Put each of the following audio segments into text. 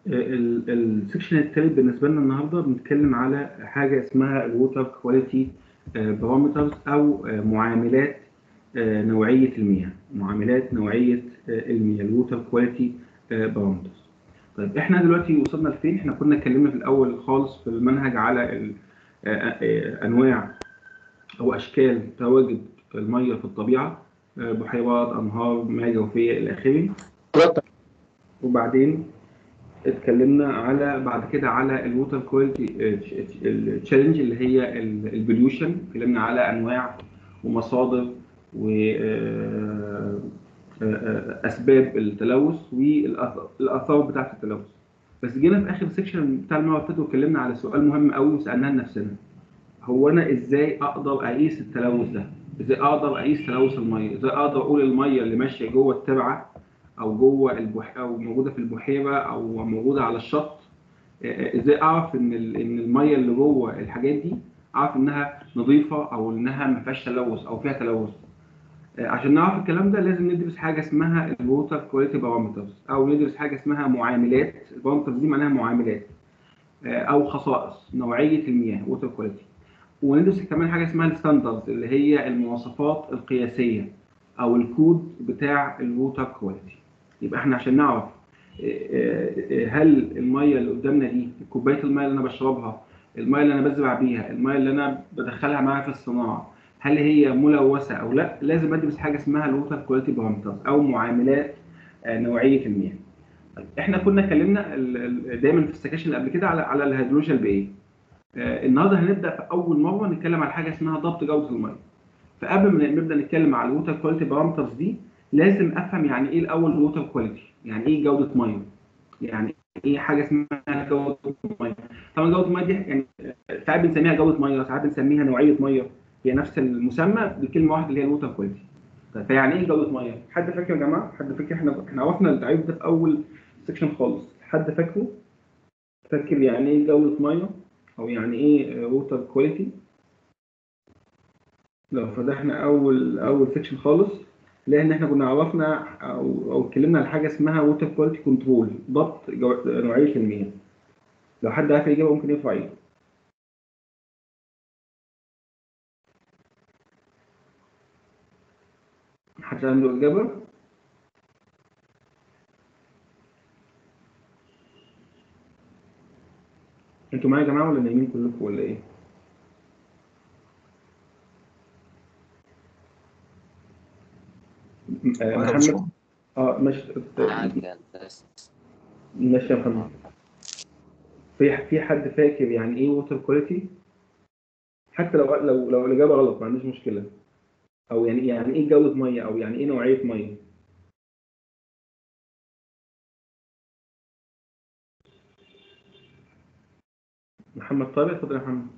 السكشن الثالث بالنسبه لنا النهارده بنتكلم على حاجه اسمها الووتر كواليتي بارامترز او آه، معاملات آه، نوعيه المياه معاملات نوعيه آه، المياه الووتر كواليتي بارامترز طيب احنا دلوقتي وصلنا لفين احنا كنا اتكلمنا في الاول خالص في المنهج على ال- آه، آه، انواع او اشكال تواجد الميه في الطبيعه آه، بحيرات انهار مياه جوفيه الى اخره وبعدين اتكلمنا على بعد كده على الووتر كواليتي تشالنج اللي هي البوليوشن اتكلمنا على انواع ومصادر واسباب التلوث والاثار بتاعه التلوث بس جينا في اخر سيكشن بتاع المره اللي فاتت واتكلمنا على سؤال مهم قوي وسالناه لنفسنا هو انا ازاي اقدر اقيس التلوث ده ازاي اقدر اقيس تلوث الميه ازاي اقدر اقول الميه اللي ماشيه جوه الترعه او جوه البح او موجوده في البحيره او موجوده على الشط آه، ازاي اعرف ان ال- ان الميه اللي جوه الحاجات دي اعرف انها نظيفه او انها ما فيهاش تلوث او فيها تلوث آه، عشان نعرف الكلام ده لازم ندرس حاجه اسمها الووتر كواليتي بارامترز او ندرس حاجه اسمها معاملات البارامترز دي معناها معاملات آه، او خصائص نوعيه المياه ووتر كواليتي وندرس كمان حاجه اسمها الستاندردز اللي هي المواصفات القياسيه او الكود بتاع الووتر كواليتي يبقى احنا عشان نعرف آه، آه، هل الميه اللي قدامنا دي كوبايه الميه اللي انا بشربها الميه اللي انا بزرع بيها الميه اللي انا بدخلها معايا في الصناعه هل هي ملوثه او لا لازم ادرس حاجه اسمها الووتر كواليتي بارامترز او معاملات آه، نوعيه المياه طيب، احنا كنا اتكلمنا ال- ال- دايما في السكاشن اللي قبل كده على على الهيدرولوجيا البيئيه آه، النهارده هنبدا في اول مره نتكلم على حاجه اسمها ضبط جوده الميه فقبل ما نبدا نتكلم على الووتر كواليتي بارامترز دي لازم افهم يعني ايه الاول الووتر كواليتي يعني ايه جوده ميه يعني ايه حاجه اسمها جوده ميه طبعا جوده الميه دي يعني ساعات بنسميها جوده ميه ساعات بنسميها نوعيه ميه هي نفس المسمى بكلمه واحده اللي هي الووتر كواليتي طيب فيعني ايه جوده ميه حد فاكر يا جماعه حد فاكر احنا احنا عرفنا التعريف ده في اول سيكشن خالص حد فاكره فاكر يعني ايه جوده ميه او يعني ايه ووتر كواليتي لو فتحنا اول اول سيكشن خالص لان احنا كنا عرفنا او او اتكلمنا على حاجه اسمها ووتر كواليتي كنترول ضبط جو- نوعيه المياه لو حد عارف الاجابه ممكن يرفع ايده حد عنده اجابه انتوا معايا يا جماعه ولا نايمين كلكم ولا ايه آه، محمد اه ماشي معاك يا هندسة ماشي يا محمد في في حد فاكر يعني ايه ووتر كواليتي حتى لو لو لو الاجابه غلط ما عنديش مشكله او يعني يعني ايه جوده ميه او يعني ايه نوعيه ميه محمد طارق اتفضل يا محمد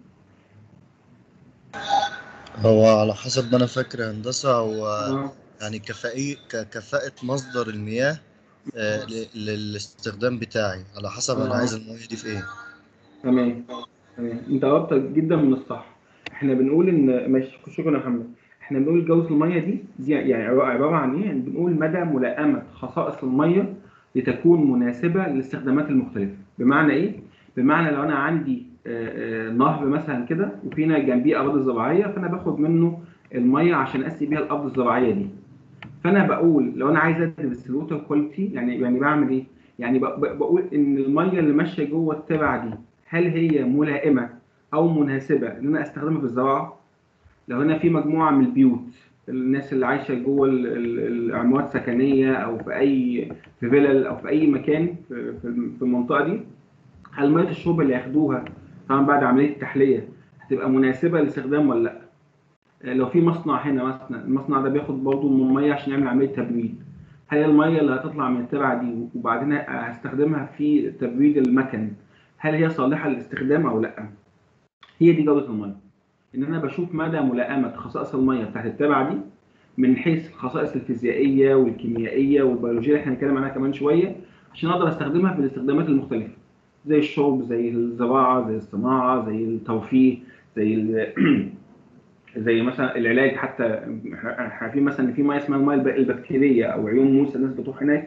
هو على حسب ما انا فاكر يا هندسه هو اه يعني كفائي ك- كفاءة مصدر المياه آه، ل- للاستخدام بتاعي على حسب انا آه. عايز المياه دي في ايه تمام تمام انت قربت جدا من الصح احنا بنقول ان ماشي شكرا يا محمد احنا بنقول جوده الميه دي دي يعني عباره عن ايه يعني بنقول مدى ملائمه خصائص الميه لتكون مناسبه للاستخدامات المختلفه بمعنى ايه بمعنى لو انا عندي آه، آه، نهر مثلا كده وفينا جنبيه اراضي زراعيه فانا باخد منه الميه عشان اسقي بيها الارض الزراعيه دي فانا بقول لو انا عايز ادرس الووتر كواليتي يعني يعني بعمل ايه يعني ب- ب- بقول ان الميه اللي ماشيه جوه الترعه دي هل هي ملائمه او مناسبه ان انا استخدمها في الزراعه لو انا في مجموعه من البيوت الناس اللي عايشه جوه ال- ال- العمارات سكنيه او في اي في فيلل او في اي مكان في في في المنطقه دي هل ميه الشرب اللي ياخدوها طبعا بعد عمليه التحليه هتبقى مناسبه للاستخدام ولا لا آه، لو في مصنع هنا مثلا المصنع ده بياخد برضه من الميه عشان يعمل عمليه تبريد هل الميه اللي هتطلع من الترعه دي وبعدين هستخدمها في تبريد المكن هل هي صالحه للاستخدام او لا هي دي جوده الميه ان انا بشوف مدى ملائمه خصائص الميه بتاعت الترعه دي من حيث الخصائص الفيزيائيه والكيميائيه والبيولوجيه اللي احنا هنتكلم عنها كمان شويه عشان اقدر استخدمها في الاستخدامات المختلفه زي الشرب زي الزراعه زي الصناعه زي الترفيه زي ال- زي مثلا العلاج حتى احنا عارفين مثلا ان في ميه اسمها الميه الب- البكتيريه او عيون موسى الناس بتروح هناك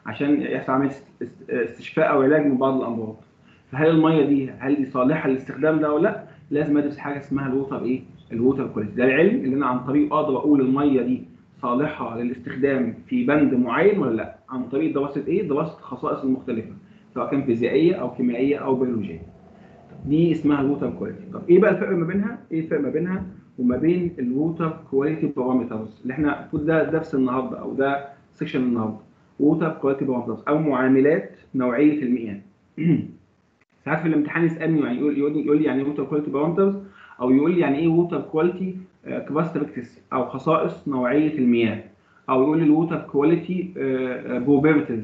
عشان يحصل عمليه است- استشفاء او علاج من بعض الامراض فهل الميه دي هل دي صالحه للاستخدام ده ولا لا لازم ادرس حاجه اسمها الووتر ايه الووتر كواليتي ده العلم اللي انا عن طريقه اقدر اقول الميه دي صالحه للاستخدام في بند معين ولا لا عن طريق دراسه ايه دراسه الخصائص المختلفه سواء كان فيزيائيه او كيميائيه او بيولوجيه دي اسمها الووتر كواليتي طب ايه بقى الفرق ما بينها ايه الفرق ما بينها وما بين الووتر كواليتي بارامترز اللي احنا المفروض ده درس النهارده او ده سيكشن النهارده ووتر كواليتي بارامترز او معاملات نوعيه المياه ساعات في الامتحان يسالني يعني يقول يقول لي يقول لي يعني ايه ووتر كواليتي بارامترز او يقول لي يعني ايه ووتر كواليتي كاباسيتيفيكتس او خصائص نوعيه المياه او يقول لي الووتر كواليتي بروبرتيز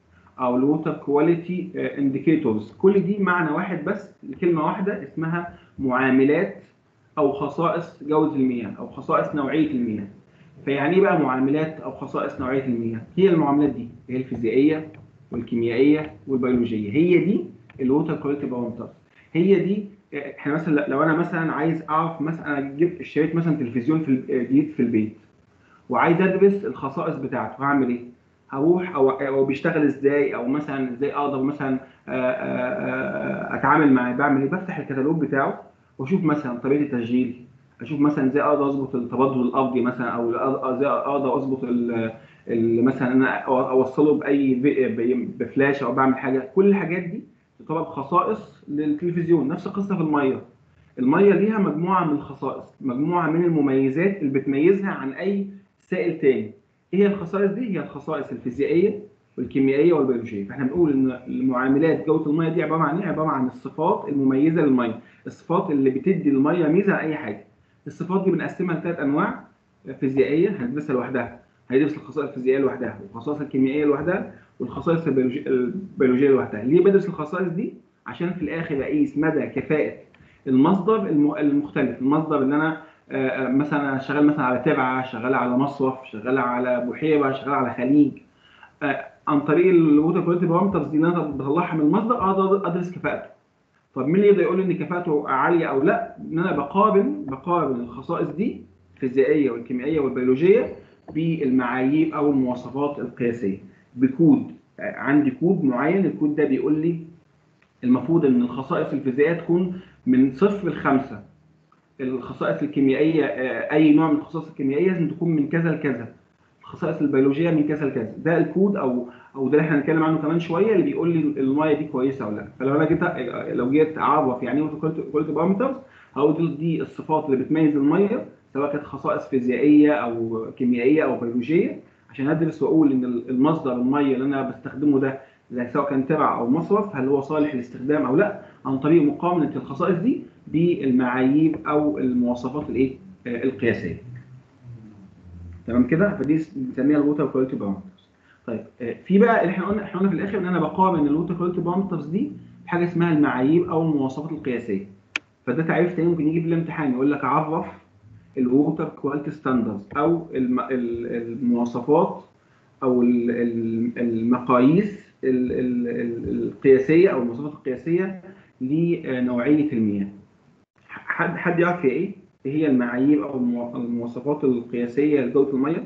او الووتر كواليتي انديكيتورز كل دي معنى واحد بس لكلمه واحده اسمها معاملات او خصائص جوده المياه او خصائص نوعيه المياه فيعني ايه بقى معاملات او خصائص نوعيه المياه هي المعاملات دي هي الفيزيائيه والكيميائيه والبيولوجيه هي دي الووتر كواليتي بارامترز هي دي احنا مثلا لو انا مثلا عايز اعرف مثلا انا جبت اشتريت مثلا تلفزيون في ال- جديد في البيت وعايز ادرس الخصائص بتاعته هعمل ايه؟ هروح او او بيشتغل ازاي او مثلا ازاي اقدر مثلا آه، آه، آه، اتعامل معاه بعمل ايه؟ بفتح الكتالوج بتاعه واشوف مثلا طريقه التشغيل اشوف مثلا ازاي اقدر اظبط التبادل الارضي مثلا او أ- ازاي اقدر اظبط ال- ال- مثلا انا اوصله باي في- بفلاش او بعمل حاجه كل الحاجات دي تعتبر خصائص للتلفزيون نفس القصه في الميه الميه ليها مجموعه من الخصائص مجموعه من المميزات اللي بتميزها عن اي سائل تاني ايه هي الخصائص دي هي الخصائص الفيزيائيه والكيميائيه والبيولوجيه فاحنا بنقول ان المعاملات جوده الميه دي عباره عن ايه عباره عن الصفات المميزه للميه الصفات اللي بتدي للميه ميزه عن اي حاجه الصفات دي بنقسمها لثلاث انواع فيزيائيه هندرسها لوحدها هندرس الخصائص الفيزيائيه لوحدها والخصائص الكيميائيه لوحدها والخصائص البيولوجي- البيولوجيه لوحدها ليه بدرس الخصائص دي عشان في الاخر اقيس مدى كفاءه المصدر الم- المختلف المصدر اللي انا آه، آه، مثلا شغال مثلا على ترعه شغال على مصرف شغال على بحيره شغال على خليج آه، عن طريق الووتر كواليتي بارامترز دي اللي انا بطلعها من المصدر اقدر ادرس كفاءته طب مين اللي يقدر يقول لي ان كفاءته عاليه او لا ان انا بقارن بقارن الخصائص دي الفيزيائيه والكيميائيه والبيولوجيه بالمعايير او المواصفات القياسيه بكود آه، عندي كود معين الكود ده بيقول لي المفروض ان الخصائص الفيزيائيه تكون من صفر لخمسه الخصائص الكيميائيه آه، اي نوع من الخصائص الكيميائيه لازم تكون من كذا لكذا الخصائص البيولوجيه من كذا لكذا ده الكود او او ده اللي احنا هنتكلم عنه كمان شويه اللي بيقول لي الميه دي كويسه ولا لا فلو انا جيت لو جيت اعرف يعني ايه كواليتي بارامترز هقول دي- دي الصفات اللي بتميز الميه سواء كانت خصائص فيزيائيه او كيميائيه او بيولوجيه عشان ادرس واقول ان المصدر الميه اللي انا بستخدمه ده زي سواء كان تبع او مصرف هل هو صالح للاستخدام او لا عن طريق مقارنه الخصائص دي بالمعايير او المواصفات الايه آه، القياسيه تمام كده فدي بنسميها الووتر كواليتي بارامترز طيب آه، في بقى اللي احنا قلنا احنا قلنا في الاخر ان انا بقارن الووتر كواليتي بارامترز دي بحاجه اسمها المعايير او المواصفات القياسيه فده تعريف تاني ممكن يجي في الامتحان يقول لك عرف الووتر كواليتي ستاندردز او الم- ال- المواصفات او ال- ال- المقاييس ال- ال- ال- القياسيه او المواصفات القياسيه لنوعيه المياه حد حد يعرف هي ايه؟ ايه هي المعايير او المو- المواصفات القياسيه لجوده الميه؟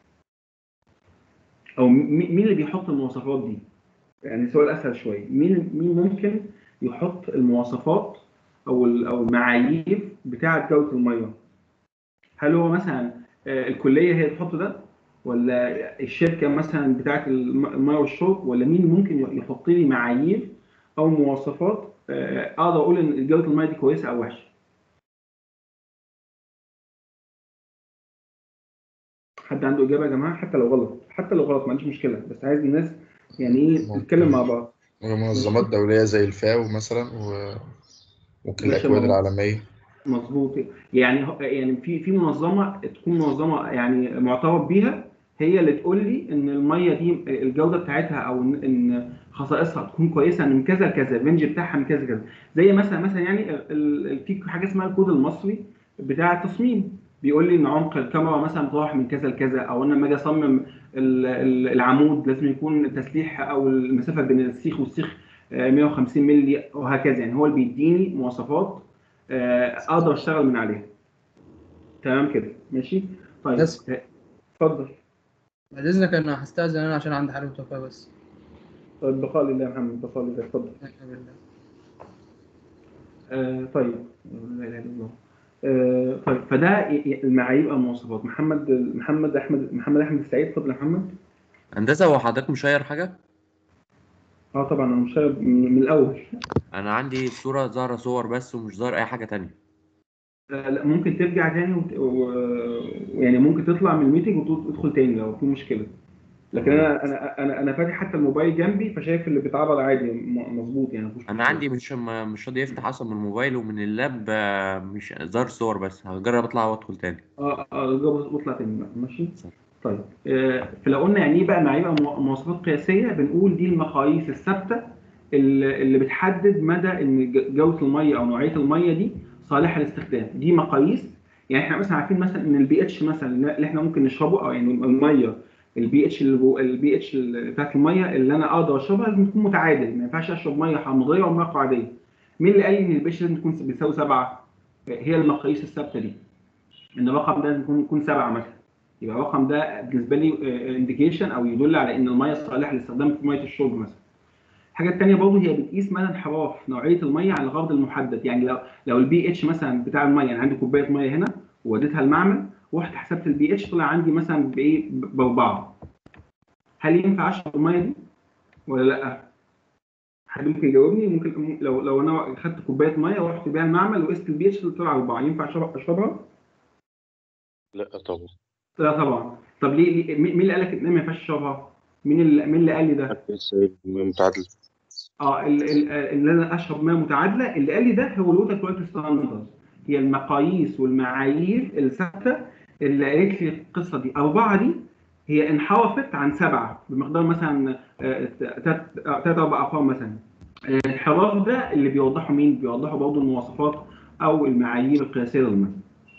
او مي- مين اللي بيحط المواصفات دي؟ يعني سؤال اسهل شويه، مين مين ممكن يحط المواصفات او ال- او المعايير بتاعه جوده الميه؟ هل هو مثلا آه، الكليه هي اللي تحط ده؟ ولا الشركه مثلا بتاعه الم- الميه والشرب ولا مين ممكن يحط لي معايير او مواصفات آه، اقدر اقول ان جوده الميه دي كويسه او وحشه؟ حد عنده اجابه يا جماعه حتى لو غلط حتى لو غلط ما عنديش مشكله بس عايز الناس يعني ايه ممكن. نتكلم مع بعض منظمات دولية زي الفاو مثلا وممكن باشا، الأكواد ما- العالمية مظبوط يعني هو- يعني في في منظمه تكون منظمه يعني معترف بيها هي اللي تقول لي ان الميه دي الجوده بتاعتها او ان إن خصائصها تكون كويسه من كذا لكذا الرينج بتاعها من كذا لكذا زي مثلا مثلا يعني ال- ال- في حاجه اسمها الكود المصري بتاع التصميم بيقول لي ان عمق الكاميرا مثلا بتروح من كذا لكذا او انا لما اجي اصمم ال- ال- العمود لازم يكون التسليح او المسافه بين السيخ والسيخ آه، 150 مللي وهكذا يعني هو اللي بيديني مواصفات آه، اقدر اشتغل من عليها تمام كده ماشي طيب بس. آه، اتفضل بعد اذنك انا هستاذن انا عشان عندي حاله وفاه بس طيب بقاء لله يا محمد بقاء لله اتفضل آه طيب لا اله الا الله آه طيب فده ي- ي- المعايير او المواصفات محمد محمد احمد محمد احمد السعيد اتفضل يا محمد هندسة هو حضرتك مشير حاجة؟ اه طبعا انا مش شايف من من الاول أنا عندي الصورة ظاهرة صور بس ومش ظاهر أي حاجة تانية آه لا ممكن ترجع تاني وت- و- ويعني ممكن تطلع من الميتنج وتدخل تاني لو في مشكله لكن انا انا انا انا فاتح حتى الموبايل جنبي فشايف اللي بيتعرض عادي م- مظبوط يعني مفيش أنا مشكلة. عندي مش م- مش راضي يفتح أصلا من الموبايل ومن اللاب آه، مش ظاهر صور بس هجرب أطلع وأدخل تاني اه اه جاوب واطلع تاني بقى ماشي صح. طيب آه فلو قلنا يعني ايه بقى معايير مو- مواصفات قياسيه بنقول دي المقاييس الثابته اللي اللي بتحدد مدى ان ج- جوده الميه او نوعيه الميه دي صالحه للاستخدام دي مقاييس يعني احنا مثلا عارفين مثلا ان البي اتش مثلا اللي احنا ممكن نشربه او يعني الميه البي اتش اللي جو البي اتش بتاعت الميه اللي انا اقدر اشربها لازم تكون متعادل ما ينفعش اشرب ميه حامضيه وميه قاعديه مين اللي قال لي ان البي اتش لازم تكون بيساوي سبعه هي المقاييس الثابته دي ان الرقم ده لازم يكون يكون سبعه مثلا يبقى الرقم ده بالنسبه لي انديكيشن او يدل على ان الميه صالحه للاستخدام في ميه الشرب مثلا. الحاجه الثانيه برضه هي بتقيس مدى انحراف نوعيه الميه عن الغرض المحدد يعني لو لو البي اتش مثلا بتاع الميه يعني عندي كوبايه ميه هنا ووديتها المعمل ورحت حسبت البي اتش طلع عندي مثلا بايه ب- باربعه. هل ينفع اشرب الميه دي ولا لا؟ حد ممكن يجاوبني ممكن لو لو انا خدت كوبايه ميه ورحت بيها المعمل وقست البي اتش طلع اربعه ينفع أشرب- اشربها؟ لا طبعا لا طبعا طب ليه, ليه مين اللي قال لك ان ما ينفعش تشربها؟ مين اللي مين اللي قال لي ده؟ متعادل اه ال- ال- اللي انا اشرب ميه متعادله اللي قال لي ده هو الووتر كواليتي ستاندرز هي المقاييس والمعايير الثابته اللي قالت لي القصه دي اربعه دي هي انحرفت عن سبعه بمقدار مثلا ثلاث اربع ارقام مثلا آه، الانحراف ده اللي بيوضحه مين؟ بيوضحه برضه المواصفات او المعايير القياسيه للميه.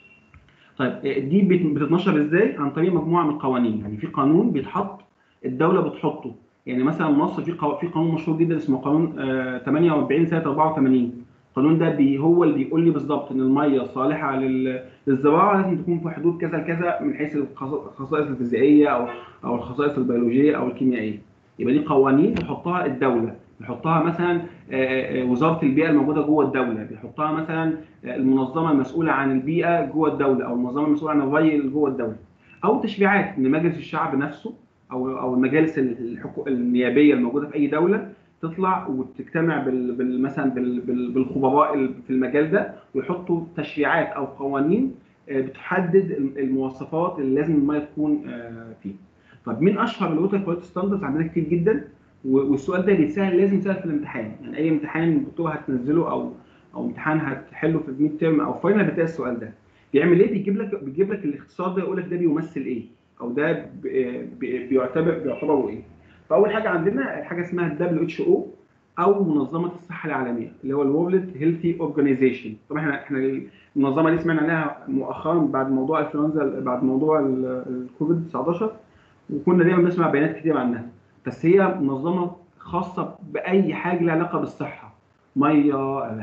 طيب آه، دي بت- بتتنشر ازاي؟ عن طريق مجموعه من القوانين، يعني في قانون بيتحط الدوله بتحطه، يعني مثلا مصر في قو- في قانون مشهور جدا اسمه قانون آه، 48 سنه 84 القانون ده بي هو اللي بيقول لي بالظبط ان الميه صالحه لل- للزراعه لازم تكون في حدود كذا لكذا من حيث الخص- الخصائص الفيزيائيه او او الخصائص البيولوجيه او الكيميائيه يبقى دي قوانين بتحطها الدوله بيحطها مثلا آه، آه، وزاره البيئه الموجوده جوه الدوله بيحطها مثلا آه، المنظمه المسؤوله عن البيئه جوه الدوله او المنظمه المسؤوله عن الري اللي جوه الدوله او تشريعات ان مجلس الشعب نفسه او او المجالس الحكو... النيابيه الموجوده في اي دوله تطلع وتجتمع بال... بال... مثلا بال... بال... بالخبراء ال- في المجال ده ويحطوا تشريعات او قوانين آه، بتحدد المواصفات اللي لازم الميه تكون آه، فيه. طب مين اشهر الووتر كواليتي ستاندرز عندنا كتير جدا و- والسؤال ده بيتسال لازم يتسال في الامتحان يعني اي امتحان الدكتور هتنزله او او امتحان هتحله في الميد تيرم او فاينل بتلاقي السؤال ده بيعمل ايه بيجيب لك بيجيب لك الاختصار ده يقول لك ده بيمثل ايه او ده ب- ب- بيعتبر بيعتبروا ايه فاول حاجه عندنا حاجه اسمها الدبليو اتش او او منظمه الصحه العالميه اللي هو الورلد هيلثي اورجانيزيشن طبعا احنا احنا المنظمه دي سمعنا عليها مؤخرا بعد موضوع الانفلونزا بعد موضوع ال- الكوفيد 19 وكنا دايما بنسمع بيانات كتير عنها بس هي منظمه خاصه باي حاجه لها علاقه بالصحه ميه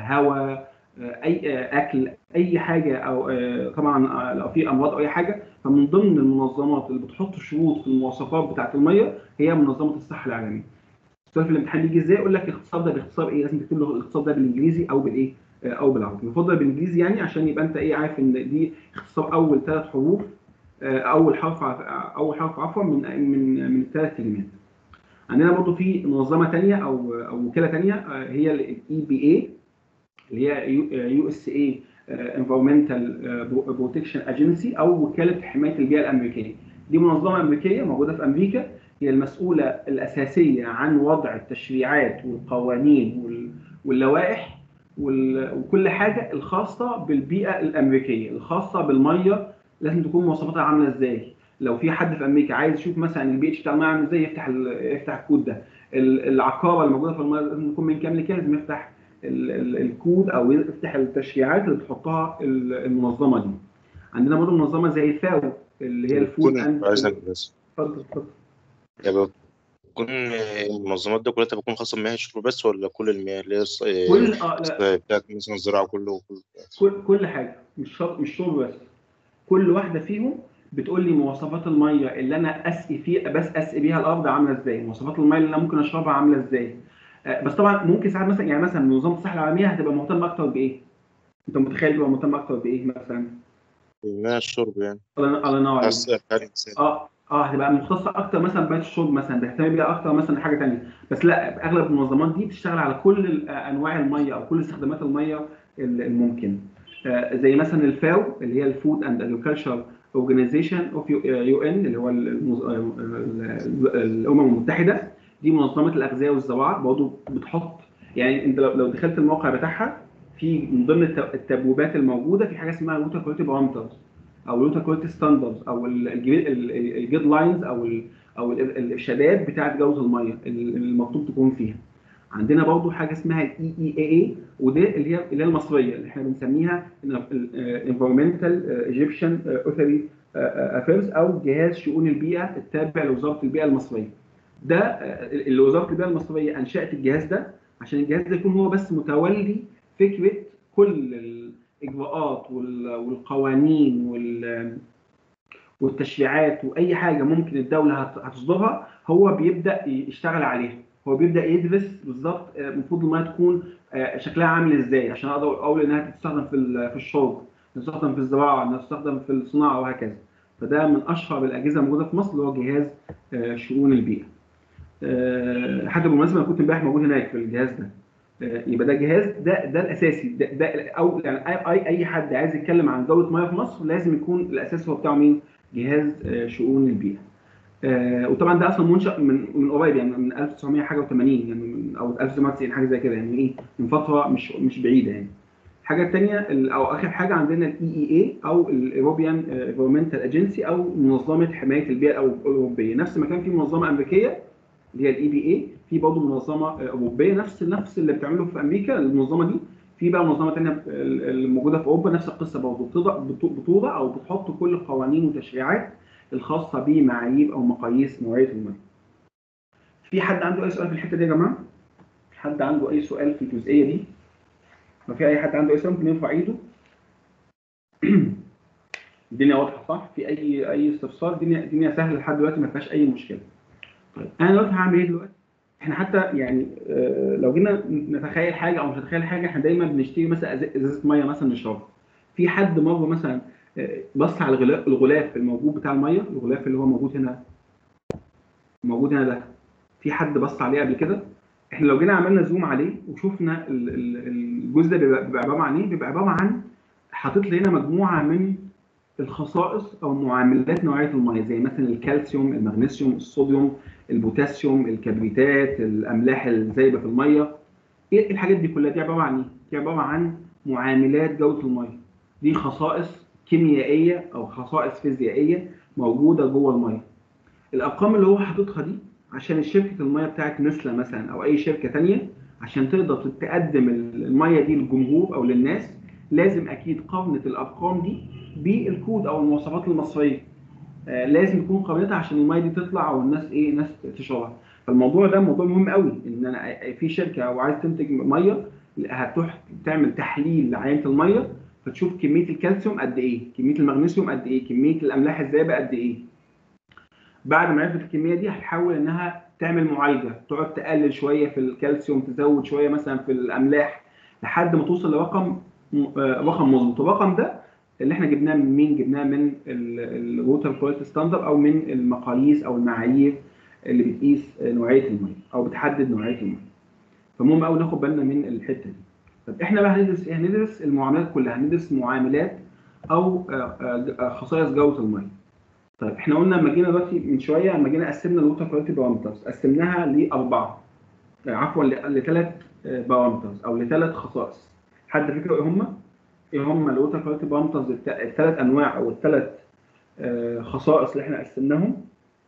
هواء اي اكل اي حاجه او طبعا لو في امراض او اي حاجه فمن ضمن المنظمات اللي بتحط شروط في المواصفات بتاعه الميه هي منظمه الصحه العالميه. السؤال في الامتحان بيجي ازاي؟ يقول لك الاختصار ده باختصار ايه؟ لازم تكتب له الاختصار ده بالانجليزي او بالايه؟ او بالعربي. يفضل بالانجليزي يعني عشان يبقى انت ايه عارف ان دي اختصار اول ثلاث حروف اول حرف اول حرف عفوا من من من الثلاث كلمات. عندنا برضه في منظمه ثانيه او او وكاله ثانيه هي الاي بي اي اللي هي يو اس اي انفيرمنتال بروتكشن اجنسي او وكاله حمايه البيئه الامريكيه دي منظمه امريكيه موجوده في امريكا هي المسؤوله الاساسيه عن وضع التشريعات والقوانين واللوائح وكل حاجه الخاصه بالبيئه الامريكيه الخاصه بالميه لازم تكون مواصفاتها عامله ازاي لو في حد في امريكا عايز يشوف مثلا البي اتش بتاع الميه عامل ازاي يفتح يفتح الكود ده العقاره الموجوده في الميه لازم تكون من كام لكام لازم يفتح الكود او يفتح التشريعات اللي بتحطها المنظمه دي عندنا برضه منظمه زي الفاو اللي هي الفود اند عايزك بس اتفضل اتفضل يعني بتكون المنظمات دي كلها بتكون خاصه بمياه الشرب بس ولا كل المياه اللي هي كل اه لا بتاعت مثلا الزراعه كله كل كل حاجه مش شرط مش شرب بس كل واحده فيهم بتقول لي مواصفات الميه اللي انا اسقي فيه بس اسقي بيها الارض عامله ازاي مواصفات الميه اللي انا ممكن اشربها عامله ازاي آه، بس طبعا ممكن ساعات مثلا يعني مثلا منظمه الصحه العالميه هتبقى مهتمه اكتر بايه انت متخيل تبقى مهتمه اكتر بايه مثلا ماء الشرب يعني الله الله ينور عليك حاسس الحياة الإنسان اه اه هتبقى مختصه اكتر مثلا بميه الشرب مثلا بتهتم بيها اكتر مثلا حاجه ثانيه بس لا اغلب المنظمات دي بتشتغل على كل ال- انواع الميه او كل استخدامات الميه ال- الممكنه آه زي مثلا الفاو اللي هي الفود اند اجريكلتشر اورجانيزيشن اوف يو ان اللي هو المز- آه، ال- الامم المتحده دي منظمه الاغذيه والزراعه برضه بتحط يعني انت لو لو دخلت الموقع بتاعها في من ضمن الت- التبويبات الموجوده في حاجه اسمها ووتر كواليتي بارامترز او الووتر كواليتي ستاندردز او الجيد لاينز او ال او ال- الارشادات بتاعه جوده الميه ال- المطلوب تكون فيها. عندنا برضه حاجه اسمها الاي اي اي اي وده اللي هي اللي هي المصريه اللي احنا بنسميها انفيرمنتال ايجيبشن اوثوري افيرز او جهاز شؤون البيئه التابع لوزاره البيئه المصريه. ده آه، اللي وزاره البيئه المصريه انشات الجهاز ده عشان الجهاز ده يكون هو بس متولي فكره كل الاجراءات وال- والقوانين وال والتشريعات واي حاجه ممكن الدوله هت- هتصدرها هو بيبدا يشتغل عليها هو بيبدا يدرس بالظبط آه، المفروض الميه تكون آه، شكلها عامل ازاي عشان اقدر اقول انها تستخدم في ال- في الشرب تستخدم في الزراعه انها تستخدم في الصناعه وهكذا فده من اشهر الاجهزه الموجوده في مصر اللي هو جهاز آه، شؤون البيئه آه، حتى بالمناسبه انا كنت امبارح موجود هناك في الجهاز ده آه، يبقى ده جهاز ده ده الاساسي ده, ده او يعني اي اي حد عايز يتكلم عن دوله ميه في مصر لازم يكون الاساس هو بتاعه مين؟ جهاز آه، شؤون البيئه. آه، وطبعا ده اصلا منشا من من قريب يعني من 1900 حاجه و80 يعني من او 1990 حاجه زي كده يعني ايه من فتره مش مش بعيده يعني. الحاجه الثانيه او اخر حاجه عندنا الاي اي اي او الاوروبيان انفيرمنتال اجنسي او منظمه حمايه البيئه الأو- الاوروبيه نفس ما كان في منظمه امريكيه اللي هي الاي بي اي في برضه منظمه آه، اوروبيه نفس نفس اللي بتعمله في امريكا المنظمه دي في بقى منظمه ثانيه اللي موجوده في اوروبا نفس القصه برضه بتوضع بتو- بتوضع او بتحط كل القوانين والتشريعات الخاصه بمعايير او مقاييس نوعيه الميه. في حد عنده اي سؤال في الحته دي يا جماعه؟ حد عنده اي سؤال في الجزئيه دي؟ لو في اي حد عنده اي سؤال ممكن يرفع ايده. الدنيا واضحه صح؟ في اي اي استفسار الدنيا الدنيا سهله لحد دلوقتي ما فيهاش اي مشكله. طيب انا دلوقتي هعمل ايه دلوقتي؟ احنا حتى يعني آه، لو جينا نتخيل حاجه او مش نتخيل حاجه احنا دايما بنشتري مثلا إز- ازازه ميه مثلا نشربها. في حد مره مثلا آه، بص على الغلاف الغلاف الموجود بتاع الميه الغلاف اللي هو موجود هنا موجود هنا ده في حد بص عليه قبل كده؟ احنا لو جينا عملنا زوم عليه وشفنا ال- ال- الجزء ده بيبقى بيبقى عباره عن ايه؟ بيبقى عباره عن حاطط لي هنا مجموعه من الخصائص او معاملات نوعيه الميه زي مثلا الكالسيوم، المغنيسيوم، الصوديوم، البوتاسيوم، الكبريتات، الاملاح الذايبه في الميه. ايه الحاجات دي كلها دي عباره عن ايه؟ دي عباره عن معاملات جوده الميه. دي خصائص كيميائيه او خصائص فيزيائيه موجوده جوه الميه. الارقام اللي هو حاططها دي عشان شركه الميه بتاعت نسله مثلا او اي شركه ثانيه عشان تقدر تقدم الميه دي للجمهور او للناس لازم اكيد قارنت الارقام دي بالكود او المواصفات المصريه آه لازم يكون قارنتها عشان الميه دي تطلع او الناس ايه ناس تشربها فالموضوع ده موضوع مهم قوي ان انا في شركه او عايز تنتج ميه هتروح تعمل تحليل لعينه الميه فتشوف كميه الكالسيوم قد ايه كميه المغنيسيوم قد ايه كميه الاملاح الذابه قد ايه بعد ما عرفت الكميه دي هتحاول انها تعمل معالجه تقعد تقلل شويه في الكالسيوم تزود شويه مثلا في الاملاح لحد ما توصل لرقم رقم مظبوط الرقم ده اللي احنا جبناه من مين جبناه من الووتر كواليتي ستاندرد او من المقاييس او المعايير اللي بتقيس نوعيه الميه او بتحدد نوعيه الميه فمهم قوي ناخد بالنا من الحته دي طب احنا بقى هندرس ايه هندرس المعاملات كلها هندرس معاملات او خصائص جوده الميه طيب احنا قلنا لما جينا دلوقتي من شويه لما جينا قسمنا الووتر كواليتي بارامترز قسمناها لاربعه عفوا لثلاث بارامترز او لثلاث خصائص حد فاكر ايه هم؟ ايه هم الووتر كواليتي بارامترز الثلاث انواع او الثلاث خصائص اللي احنا قسمناهم؟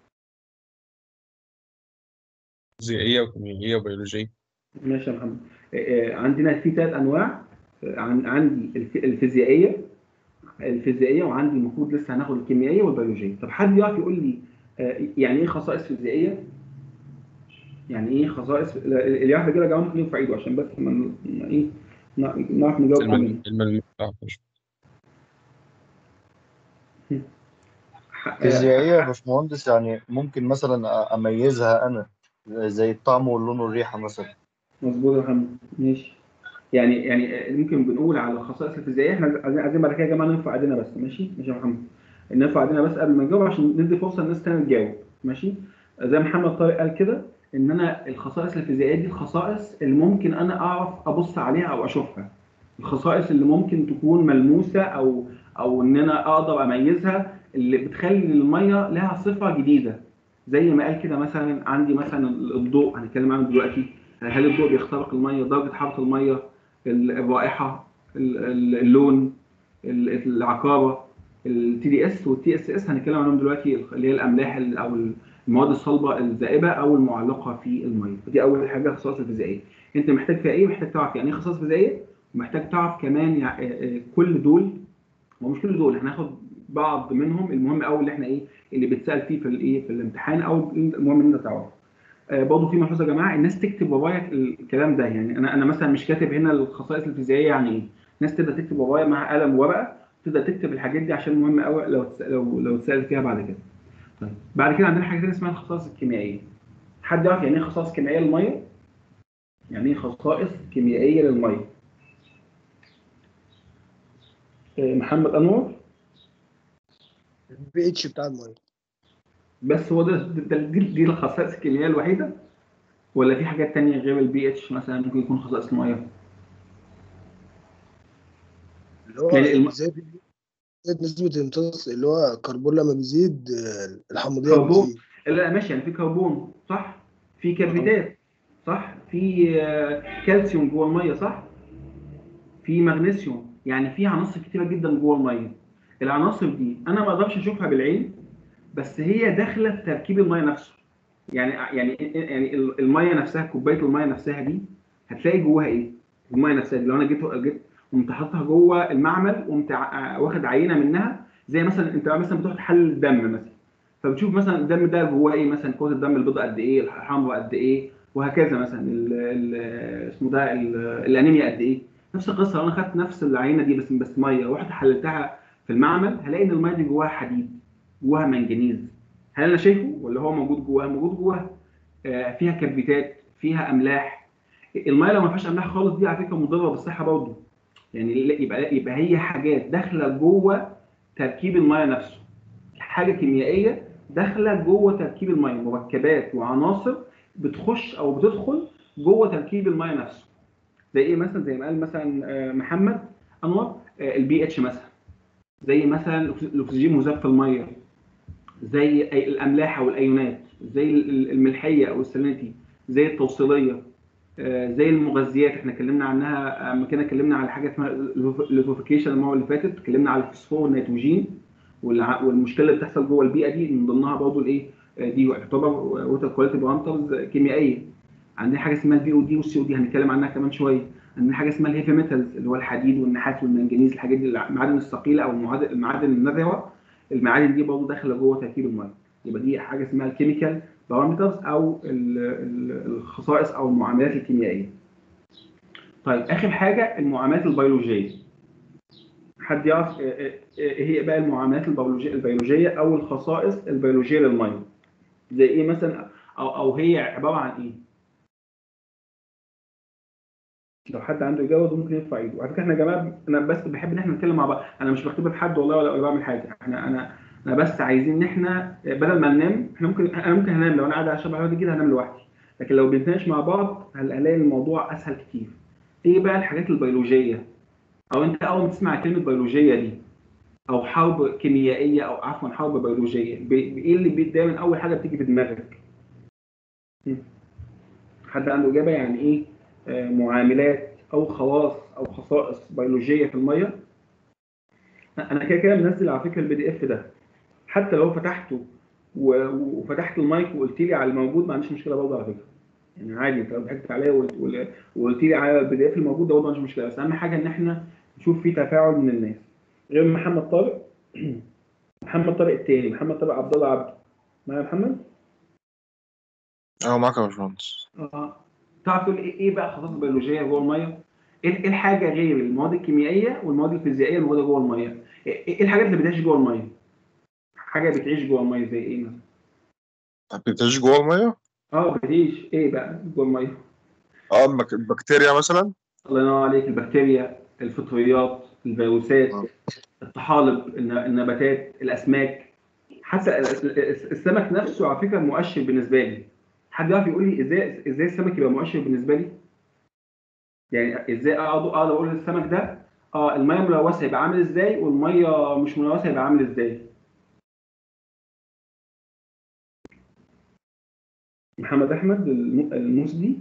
فيزيائية وكيميائية وبيولوجية ماشي يا محمد عندنا في ثلاث انواع عندي الفيزيائيه الفيزيائيه وعندي المفروض لسه هناخد الكيميائيه والبيولوجيه طب حد يعرف يقول لي يعني ايه خصائص فيزيائيه يعني ايه خصائص اللي يعرف يجيب جواب ممكن يرفع ايده عشان بس ما ايه نعرف نجاوب المل... الملموس فيزيائية يا باشمهندس يعني ممكن مثلا أ- أميزها أنا زي الطعم واللون والريحة مثلا مظبوط يا محمد ماشي يعني يعني ممكن بنقول على الخصائص الفيزيائيه احنا عايزين عايزين بعد كده يا جماعه نرفع ايدينا بس ماشي ماشي يا محمد نرفع ايدينا بس قبل ما نجاوب عشان ندي فرصه للناس تانية تجاوب ماشي زي ما محمد طارق قال كده ان انا الخصائص الفيزيائيه دي الخصائص اللي ممكن انا اعرف ابص عليها او اشوفها الخصائص اللي ممكن تكون ملموسه او او ان انا اقدر اميزها اللي بتخلي الميه لها صفه جديده زي ما قال كده مثلا عندي مثلا الضوء هنتكلم عنه دلوقتي هل الضوء بيخترق الميه درجه حراره الميه ال- الرائحه ال- ال- اللون ال- العقاره التي دي اس والتي اس اس هنتكلم عنهم دلوقتي اللي هي الاملاح ال- او المواد الصلبه الذائبه او المعلقه في الميه فدي اول حاجه الخصائص الفيزيائيه انت محتاج فيها ايه محتاج تعرف يعني ايه خصائص فيزيائيه ومحتاج تعرف كمان يع- آه، آه، كل دول هو مش كل دول هناخد بعض منهم المهم قوي اللي احنا ايه اللي بيتسال فيه في الايه في الامتحان او المهم ان انت تعرف آه، برضه في ملحوظه يا جماعه الناس تكتب ورايا الكلام ده يعني انا انا مثلا مش كاتب هنا الخصائص الفيزيائيه يعني ايه الناس تبدا تكتب ورايا مع قلم وورقه تبدا تكتب الحاجات دي عشان مهم قوي لو تس- لو لو اتسال فيها بعد كده طيب بعد كده عندنا حاجه ثانيه اسمها الخصائص الكيميائيه حد يعرف يعني ايه خصائص كيميائيه للميه يعني ايه خصائص كيميائيه للميه آه، محمد انور البي اتش بتاع الميه بس هو ده, ده دي, دي الخصائص الكيميائيه الوحيده ولا في حاجات تانية غير البي اتش مثلا ممكن يكون خصائص الميه اللي هو يعني الم- زاد زاد نسبة الامتصاص اللي هو الكربون لما بيزيد آه، الحمضية كربون. بتزيد لا ماشي يعني في كربون صح في كربيدات صح في آه، كالسيوم جوه الميه صح في مغنيسيوم يعني في عناصر كتيره جدا جوه الميه العناصر دي انا ما اقدرش اشوفها بالعين بس هي داخله في تركيب الميه نفسه يعني يعني يعني الميه نفسها كوبايه الميه نفسها دي هتلاقي جواها ايه الميه نفسها دي لو انا جيت جيت قمت حاططها جوه المعمل قمت ع- واخد عينه منها زي مثلا انت مثلا بتروح تحلل الدم مثلا فبتشوف مثلا الدم ده جواه ايه مثلا كوز الدم البيضاء قد ايه الحمراء قد ايه وهكذا مثلا ال ال اسمه ده ال- الانيميا قد ايه نفس القصه لو انا خدت نفس العينه دي بس بس ميه ورحت حللتها في المعمل هلاقي ان الميه دي جواها حديد جواها منجنيز هل انا شايفه ولا هو موجود جواها موجود جواها آه، فيها كبريتات فيها املاح الميه لو ما فيهاش املاح خالص دي على فكره مضره بالصحه برضه يعني لا- يبقى يبقى هي حاجات داخله جوه تركيب الميه نفسه حاجه كيميائيه داخله جوه تركيب الميه مركبات وعناصر بتخش او بتدخل جوه تركيب الميه نفسه زي ايه مثلا زي ما قال مثلا آه، محمد انور البي اتش مثلا زي مثلا الاكسجين مذاب في الميه زي أي- الاملاح او الايونات زي ال- ال- الملحيه او السالينيتي زي التوصيليه آه، زي المغذيات احنا اتكلمنا عنها اما كنا اتكلمنا على حاجه اسمها الليفوفيكيشن المره اللي فاتت اتكلمنا على الفوسفور والنيتروجين والع- والمشكله اللي بتحصل جوه البيئه دي من ضمنها برضه الايه آه، دي تعتبر ووتر كواليتي بارامترز كيميائيه عندنا حاجه اسمها البي او دي والسي او دي هنتكلم عنها كمان شويه عندنا حاجه اسمها الهيفي ميتالز اللي هو الحديد والنحاس والمنجنيز الحاجات دي المعادن الثقيله او المعادن المعادن النذره المعادن دي برضه داخله جوه تركيب الميه يبقى دي حاجه اسمها الكيميكال بارامترز او ال- ال- الخصائص او المعاملات الكيميائيه طيب اخر حاجه المعاملات البيولوجيه حد يعرف ايه إيه- إيه هي بقى المعاملات البيولوجيه البيولوجيه او الخصائص البيولوجيه للميه زي ايه مثلا او او هي عباره عن ايه لو حد عنده اجابه ممكن يرفع ايده وعلى فكره احنا يا جماعه انا بس بحب ان احنا نتكلم مع بعض انا مش بختبر حد والله ولا ولا بعمل حاجه احنا انا انا بس عايزين ان احنا بدل ما ننام احنا ممكن انا ممكن هنام لو انا قاعد على شبه الحوادث كده هنام لوحدي لكن لو بنتناقش مع بعض هل- هنلاقي الموضوع اسهل كتير ايه بقى الحاجات البيولوجيه او انت اول ما تسمع كلمه بيولوجيه دي او حرب كيميائيه او عفوا حرب بيولوجيه ب- ايه اللي بي- دايما اول حاجه بتيجي في دماغك هم. حد عنده اجابه يعني ايه آه، معاملات او خواص او خصائص بيولوجيه في الميه انا كده كده منزل على فكره البي دي اف ده حتى لو فتحته و- وفتحت المايك وقلت لي على الموجود ما عنديش مشكله برضه على فكره يعني عادي انت لو ضحكت عليا وقلت- وقلت وقلت لي على البي دي اف الموجود ده برضه ما عنديش مشكله بس اهم حاجه ان احنا نشوف فيه تفاعل من الناس غير محمد طارق محمد طارق التاني محمد طارق عبد الله عبده معايا يا محمد؟ اه معاك يا باشمهندس اه تعرف تقول ايه إيه بقى خصائص بيولوجيه جوه الميه؟ ايه إيه الحاجه غير المواد الكيميائيه والمواد الفيزيائيه الموجوده جوه الميه؟ ايه إيه الحاجات اللي بتعيش جوه الميه؟ حاجه بتعيش جوه الميه زي ايه مثلا بتعيش جوه الميه اه بتعيش ايه بقى جوه الميه اه المك- البكتيريا مثلا الله ينور عليك البكتيريا الفطريات الفيروسات الطحالب الن- النباتات الاسماك حتى ال- ال- السمك نفسه على فكره مؤشر بالنسبه لي حد يعرف يقول لي ازاي ازاي السمك يبقى مؤشر بالنسبه لي يعني ازاي اقدر اقدر اقول للسمك ده اه الميه ملوثه يبقى عامل ازاي والميه مش ملوثه يبقى عامل ازاي محمد احمد الم- المسدي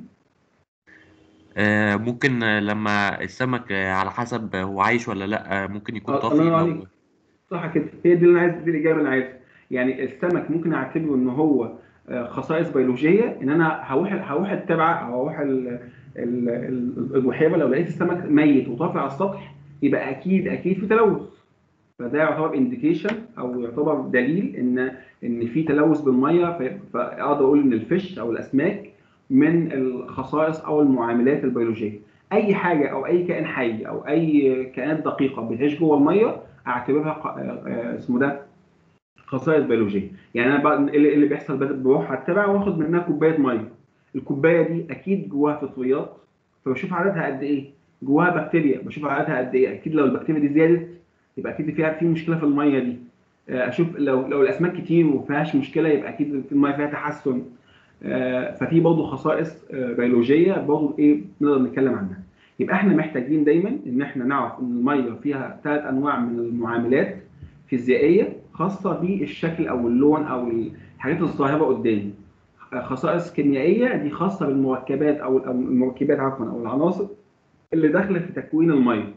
آه، ممكن آه، لما السمك آه، على حسب هو عايش ولا لا آه، ممكن يكون آه، طافي الله ينور لو عليك. صح كده هي دي اللي انا عايز دي الاجابه اللي انا عايزها يعني السمك ممكن اعتبره ان هو آه، خصائص بيولوجيه ان انا هروح هروح اتبع او هروح ال- ال- ال- البحيره لو لقيت السمك ميت وطافي على السطح يبقى اكيد اكيد في تلوث فده يعتبر انديكيشن او يعتبر دليل ان ان في تلوث بالميه ف- فاقدر اقول ان الفش او الاسماك من الخصائص او المعاملات البيولوجيه اي حاجه او اي كائن حي او اي كائنات دقيقه بتعيش جوه الميه اعتبرها ق- آه، آه، اسمه ده خصائص بيولوجيه يعني انا بقى اللي اللي بيحصل بد- بروح اتبع واخد منها كوبايه ميه الكوبايه دي اكيد جواها فطريات فبشوف عددها قد ايه جواها بكتيريا بشوف عددها قد ايه اكيد لو البكتيريا دي زادت يبقى اكيد فيها في مشكله في الميه دي آه، اشوف لو لو الاسماك كتير وما فيهاش مشكله يبقى اكيد في الميه فيها تحسن آه، ففي برضه خصائص آه، بيولوجيه برضه ايه نقدر نتكلم عنها يبقى احنا محتاجين دايما ان احنا نعرف ان الميه فيها ثلاث انواع من المعاملات فيزيائيه خاصه بالشكل او اللون او الحاجات الظاهره قدامي آه، خصائص كيميائيه دي خاصه بالمركبات او أو المركبات عفوا او العناصر اللي داخله في تكوين الميه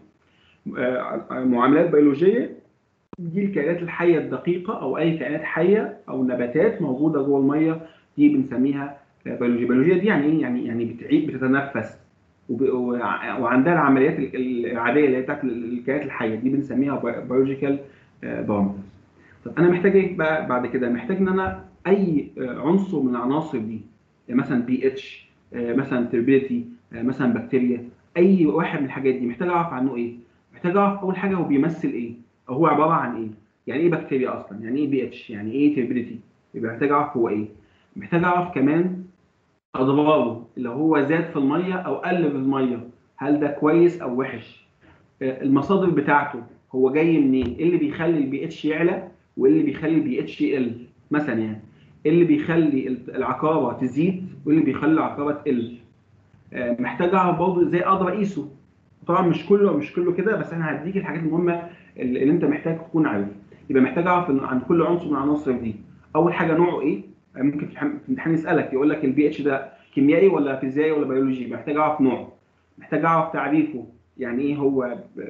آه، معاملات بيولوجيه دي الكائنات الحيه الدقيقه او اي كائنات حيه او نباتات موجوده جوه الميه دي بنسميها آه، بيولوجيا البيولوجيا دي يعني ايه يعني يعني بتعيد بتتنفس وب- وع- وعندها العمليات ال- العاديه اللي هي بتاعت الكائنات الحيه دي بنسميها بيولوجيكال بارامترز طب انا محتاج ايه بقى بعد كده محتاج ان انا اي آه، عنصر من العناصر دي يعني مثلا بي اتش مثلا تربيتي مثلا بكتيريا اي واحد من الحاجات دي محتاج اعرف عنه ايه محتاج اعرف اول حاجه هو بيمثل ايه او هو عباره عن ايه يعني ايه بكتيريا اصلا يعني ايه بي اتش يعني ايه تربيتي يبقى محتاج اعرف هو ايه محتاج اعرف كمان اضراره اللي هو زاد في الميه او قل في الميه هل ده كويس او وحش آه، المصادر بتاعته هو جاي منين ايه اللي بيخلي البي اتش يعلى وايه اللي بيخلي البي اتش يقل مثلا يعني ايه اللي بيخلي العقاره تزيد وايه اللي بيخلي العقاره تقل آه، محتاج اعرف برضه ازاي اقدر اقيسه طبعا مش كله مش كله كده بس انا هديك الحاجات المهمه اللي اللي انت محتاج تكون عارفها يبقى محتاج اعرف إن عن كل عنصر من العناصر دي اول حاجه نوعه ايه آه، ممكن في الحم- في الامتحان يسالك يقول لك البي اتش ده كيميائي ولا فيزيائي ولا بيولوجي محتاج اعرف نوعه محتاج اعرف تعريفه يعني ايه هو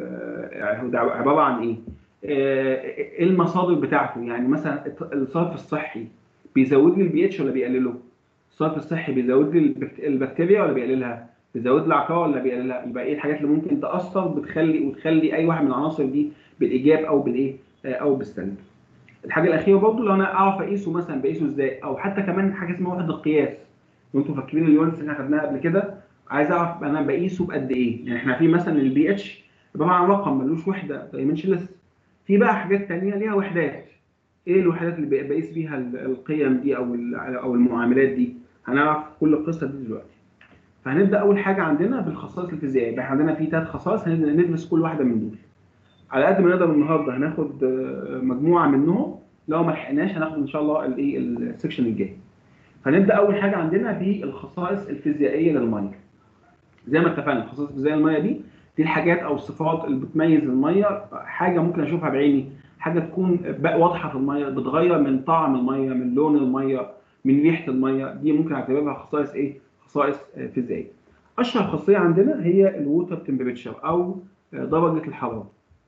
آه، هو ده عباره عن ايه آه، ايه المصادر بتاعته يعني مثلا الت- الصرف الصحي بيزود لي البي اتش ولا بيقلله الصرف الصحي بيزود لي البكت- البكتيريا ولا بيقللها بيزود لي العقار ولا بيقللها يبقى ايه الحاجات اللي ممكن تاثر بتخلي وتخلي اي واحد من العناصر دي بالايجاب او بالايه آه، او بالسلب الحاجه الاخيره برضه لو انا اعرف اقيسه مثلا بقيسه ازاي او حتى كمان حاجه اسمها وحده قياس وانتم فاكرين اليونتس اللي احنا خدناها قبل كده عايز اعرف انا بقيسه بقد ايه يعني احنا في مثلا البي اتش عباره عن رقم ملوش وحده دايمنشنلس في بقى حاجات تانية ليها وحدات ايه الوحدات اللي بق- بقيس بيها ال- القيم دي او ال- او المعاملات دي هنعرف كل القصه دي دلوقتي فهنبدا اول حاجه عندنا بالخصائص الفيزيائيه يبقى احنا عندنا في ثلاث خصائص هنبدا ندرس كل واحده من دول على قد ما نقدر النهارده هناخد آه، مجموعه منهم لو ما لحقناش هناخد ان شاء الله الايه السكشن الجاي فنبدا اول حاجه عندنا بالخصائص الفيزيائيه للميه زي ما اتفقنا الخصائص الفيزيائيه للميه دي دي الحاجات او الصفات اللي بتميز الميه حاجه ممكن اشوفها بعيني حاجه تكون بقى واضحه في الميه بتغير من طعم الميه من لون الميه من ريحه الميه دي ممكن اعتبرها خصائص ايه خصائص آه، فيزيائيه اشهر خاصيه عندنا هي الووتر تمبريتشر او آه، درجه الحراره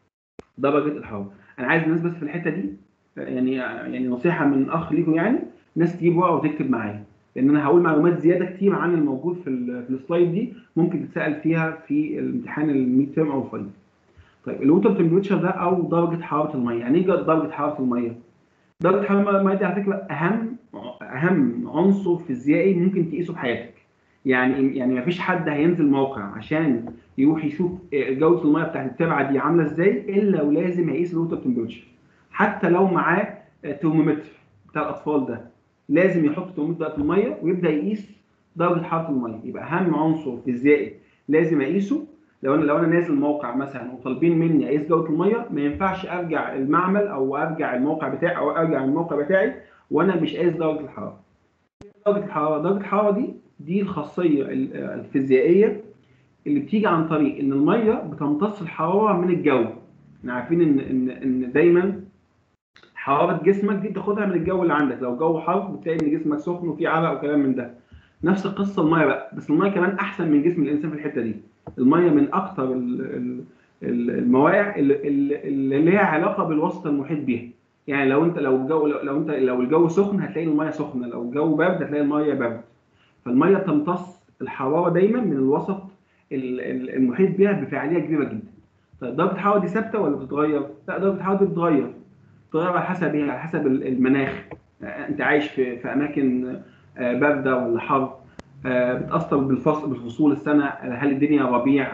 درجه الحراره انا عايز الناس بس في الحته دي آه، يعني يعني نصيحه من اخ ليكم يعني الناس تجيب ورقه وتكتب معايا لان انا هقول معلومات زياده كتير عن الموجود في ال- في السلايد دي ممكن تتسال فيها في الامتحان الميد تيرم او الفاينل طيب الووتر تمبريتشر ده او درجه حراره الميه يعني ايه درجه حراره الميه درجه حراره الميه دي على فكره اهم اهم عنصر فيزيائي ممكن تقيسه في حياتك يعني يعني ما فيش حد هينزل موقع عشان يروح يشوف جوده الميه بتاعت الترعه دي عامله ازاي الا ولازم هيقيس الووتر تمبريتشر حتى لو معاه ترمومتر بتاع الاطفال ده لازم يحط ترمومتر ده في الميه ويبدا يقيس درجه حراره الميه يبقى اهم عنصر فيزيائي لازم اقيسه لو انا لو انا نازل موقع مثلا وطالبين مني اقيس جوده الميه ما ينفعش ارجع المعمل او ارجع الموقع بتاعي او ارجع الموقع بتاعي وانا مش قايس درجه الحراره درجه الحراره درجه الحراره دي دي الخاصيه ال- الفيزيائيه اللي بتيجي عن طريق ان الميه بتمتص الحراره من الجو احنا عارفين ان ان ان دايما حراره جسمك دي بتاخدها من الجو اللي عندك لو الجو حر بتلاقي ان جسمك سخن وفيه عرق وكلام من ده نفس القصه الميه بقى بس الميه كمان احسن من جسم الانسان في الحته دي الميه من اكتر ال- ال- ال- المواقع اللي, اللي اللي ليها علاقه بالوسط المحيط بيها يعني لو انت لو الجو لو, لو انت لو الجو سخن هتلاقي الميه سخنه لو الجو برد هتلاقي الميه برد فالميه بتمتص الحراره دايما من الوسط ال- ال- المحيط بيها بفاعليه كبيره جدا طيب درجه الحراره دي ثابته ولا بتتغير؟ لا درجه الحراره دي بتتغير بتتغير على حسب ايه؟ على حسب ال- المناخ آه، انت عايش في في اماكن آه، بارده ولا حر آه، بتاثر بالفصل بالفصول السنه هل الدنيا ربيع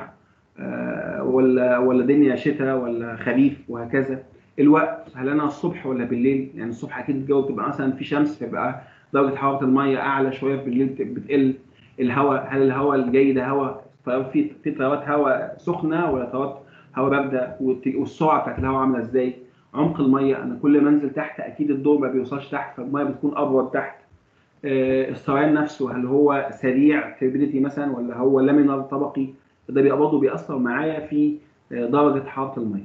آه، ولا ولا دنيا شتاء ولا خريف وهكذا الوقت هل انا الصبح ولا بالليل يعني الصبح اكيد الجو بتبقى مثلا في شمس فيبقى درجه حراره الميه اعلى شويه بالليل بت- بتقل الهواء هل الهواء الجاي ده هواء طيب في في تيارات هواء سخنه ولا تيارات هواء بارده والت- والسرعه بتاعت الهواء عامله ازاي عمق الميه انا كل ما انزل تحت اكيد الضوء ما بيوصلش تحت فالميه بتكون ابرد تحت آه، السريان نفسه هل هو سريع تربيديتي مثلا ولا هو لامينار طبقي ده بيبقى برضه بيأثر معايا في آه، درجه حراره الميه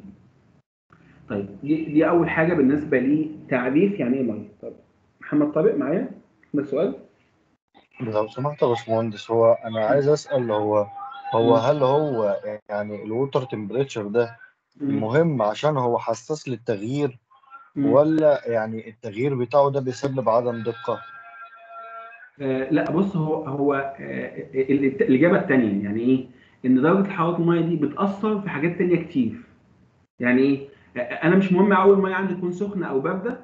طيب دي, دي اول حاجه بالنسبه لي تعريف يعني ايه ميه طب محمد طارق معايا ده السؤال لو سمحت يا باشمهندس هو انا عايز اسال هو هو مم. هل هو يعني الووتر تمبريتشر ده مهم عشان هو حساس للتغيير مم. ولا يعني التغيير بتاعه ده بيسبب عدم دقة آه لا بص هو هو آه ال- الاجابه الثانيه يعني ايه ان درجه حراره الميه دي بتاثر في حاجات تانية كتير يعني ايه آه انا مش مهم اول الميه عندي تكون سخنه او بارده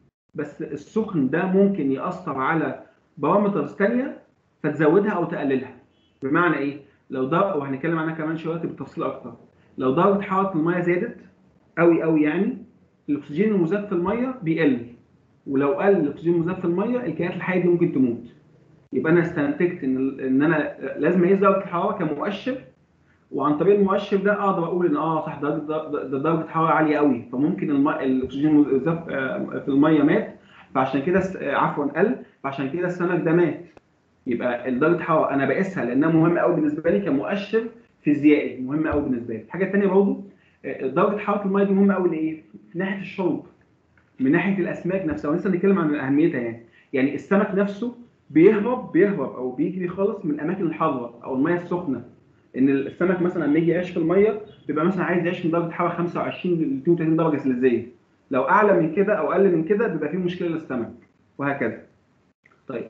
بس السخن ده ممكن ياثر على بارامترز تانية فتزودها او تقللها بمعنى ايه لو ده وهنتكلم عنها كمان شويه بالتفصيل اكتر لو درجه حراره الميه زادت قوي قوي يعني الاكسجين المذاب في الميه بيقل ولو قل الاكسجين المذاب في الميه الكائنات الحيه دي ممكن تموت يبقى انا استنتجت ان ان انا لازم اقيس درجه الحراره كمؤشر وعن طريق المؤشر ده اقدر اقول ان اه صح درجه ده ده درجه حراره عاليه قوي فممكن الم... الاكسجين المذاب آه، في الميه مات فعشان كده الس- آه، عفوا قل فعشان كده السمك ده مات يبقى درجه الحراره انا بقيسها لانها مهمه قوي بالنسبه لي كمؤشر فيزيائي مهمه قوي بالنسبه لي الحاجه الثانيه برضه آه، درجه حراره الميه دي مهمه قوي لايه؟ في ناحيه الشرب من ناحيه الاسماك نفسها ولسه بنتكلم عن اهميتها يعني يعني السمك نفسه بيهرب بيهرب او بيجري خالص من الاماكن الحاره او الميه السخنه ان السمك مثلا لما يجي يعيش في الميه بيبقى مثلا عايز يعيش من درجه حراره 25 ل 32 درجه سلسيه لو اعلى من كده او اقل من كده بيبقى فيه مشكله للسمك وهكذا طيب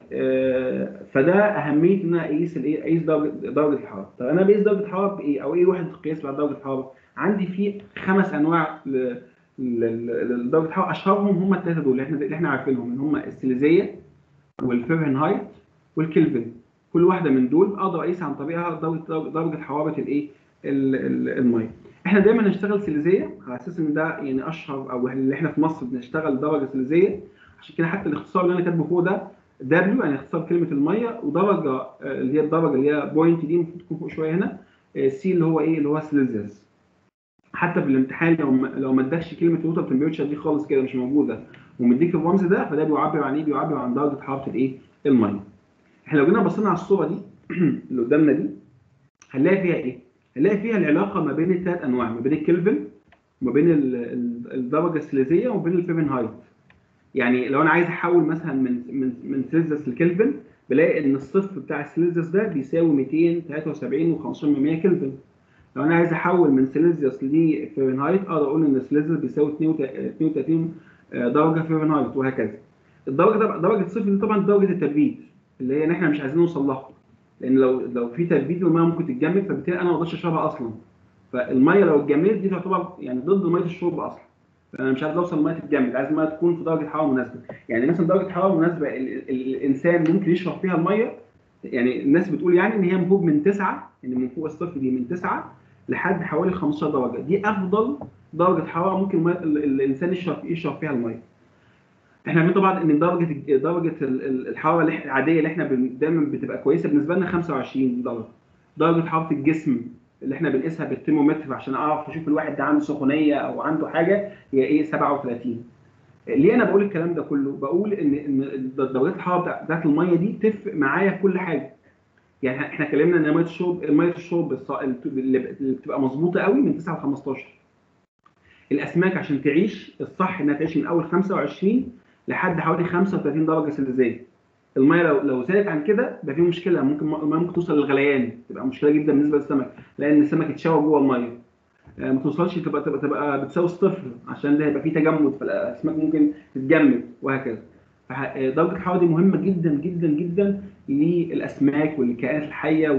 آه فده اهميه ان انا اقيس الايه اقيس درجه درجه الحراره طب انا بقيس درجه الحراره بايه او ايه وحده القياس بتاع درجه الحراره عندي في خمس انواع ل- ل- ل- لدرجه الحراره اشهرهم هم الثلاثه دول اللي احنا اللي احنا عارفينهم ان هم السيليزيه والفahrenheit والكلفن كل واحده من دول اقدر اقيس عن طريقها درجه درجه حراره الايه ال- ال- الميه احنا دايما هنشتغل سيليزيه على اساس ان ده يعني اشهر او اللي احنا في مصر بنشتغل درجه سيليزيه عشان كده حتى الاختصار اللي انا كاتبه فوق ده دبليو يعني اختصار كلمه الميه ودرجه آه، اللي هي الدرجه اللي هي بوينت دي المفروض تكون فوق شويه هنا سي اللي هو ايه اللي هو سيليزيوس حتى في الامتحان لو ما لو ما ادكش كلمه ووتر تمبريتشر دي خالص كده مش موجوده ومديك الرمز ده فده بيعبر عن ايه؟ بيعبر عن درجه حراره الايه؟ الميه. احنا لو جينا بصينا على الصوره دي اللي قدامنا دي هنلاقي فيها ايه؟ هنلاقي فيها العلاقه ما بين الثلاث انواع ما بين الكلفن وما بين ال- ال- الدرجه السليزيه وما بين الفahrenheit. يعني لو انا عايز احول مثلا من من من سيلسيوس لكلفن بلاقي ان الصفر بتاع السيلسيوس ده بيساوي 273 و15 من 100 كلفن. لو انا عايز احول من سيلسيوس لفahrenheit اقدر اقول ان السيلسيوس بيساوي 32 درجه فahrenheit وهكذا. الدرجه ده درجه الصفر دي طبعا درجه التبريد اللي هي ان احنا مش عايزين نوصل لها لان لو لو في تبريد الميه ممكن تتجمد فبالتالي انا ما اقدرش اشربها اصلا فالميه لو اتجمدت دي تعتبر يعني ضد ميه الشرب اصلا فانا مش عايز اوصل الميه تتجمد عايز الميه تكون في درجه حراره مناسبه يعني مثلا درجه حراره مناسبه ال- ال- الانسان ممكن يشرب فيها الميه يعني الناس بتقول يعني ان هي من فوق من 9 يعني من فوق الصفر دي من 9 لحد حوالي 15 درجه دي افضل درجه حراره ممكن المية- ال- الانسان يشرب يشرب فيها الميه احنا عارفين طبعا ان درجه درجه ال- ال- الحراره اللي إحنا- العاديه اللي احنا بن- دايما بتبقى كويسه بالنسبه لنا 25 درجه درجه حراره الجسم اللي احنا بنقيسها بالترمومتر عشان اعرف اشوف الواحد ده عنده سخونيه او عنده حاجه هي ايه 37 ليه انا بقول الكلام ده كله بقول ان ان درجات الحراره بتاع- بتاعت الميه دي تفرق معايا في كل حاجه يعني احنا اتكلمنا ان ميه الشرب ميه الشرب الص- اللي بتبقى مظبوطه قوي من 9 ل 15 الاسماك عشان تعيش الصح انها تعيش من اول 25 لحد حوالي 35 درجه سلسيه الميه لو لو زادت عن كده يبقى في مشكله ممكن الميه ممكن توصل للغليان تبقى مشكله جدا بالنسبه للسمك لان السمك اتشوى جوه الميه آه، ما توصلش تبقى تبقى تبقى بتساوي الصفر عشان ده هيبقى فيه تجمد فالاسماك ممكن تتجمد وهكذا فح- آه، درجه الحراره دي مهمه جدا جدا جدا للاسماك وللكائنات الحيه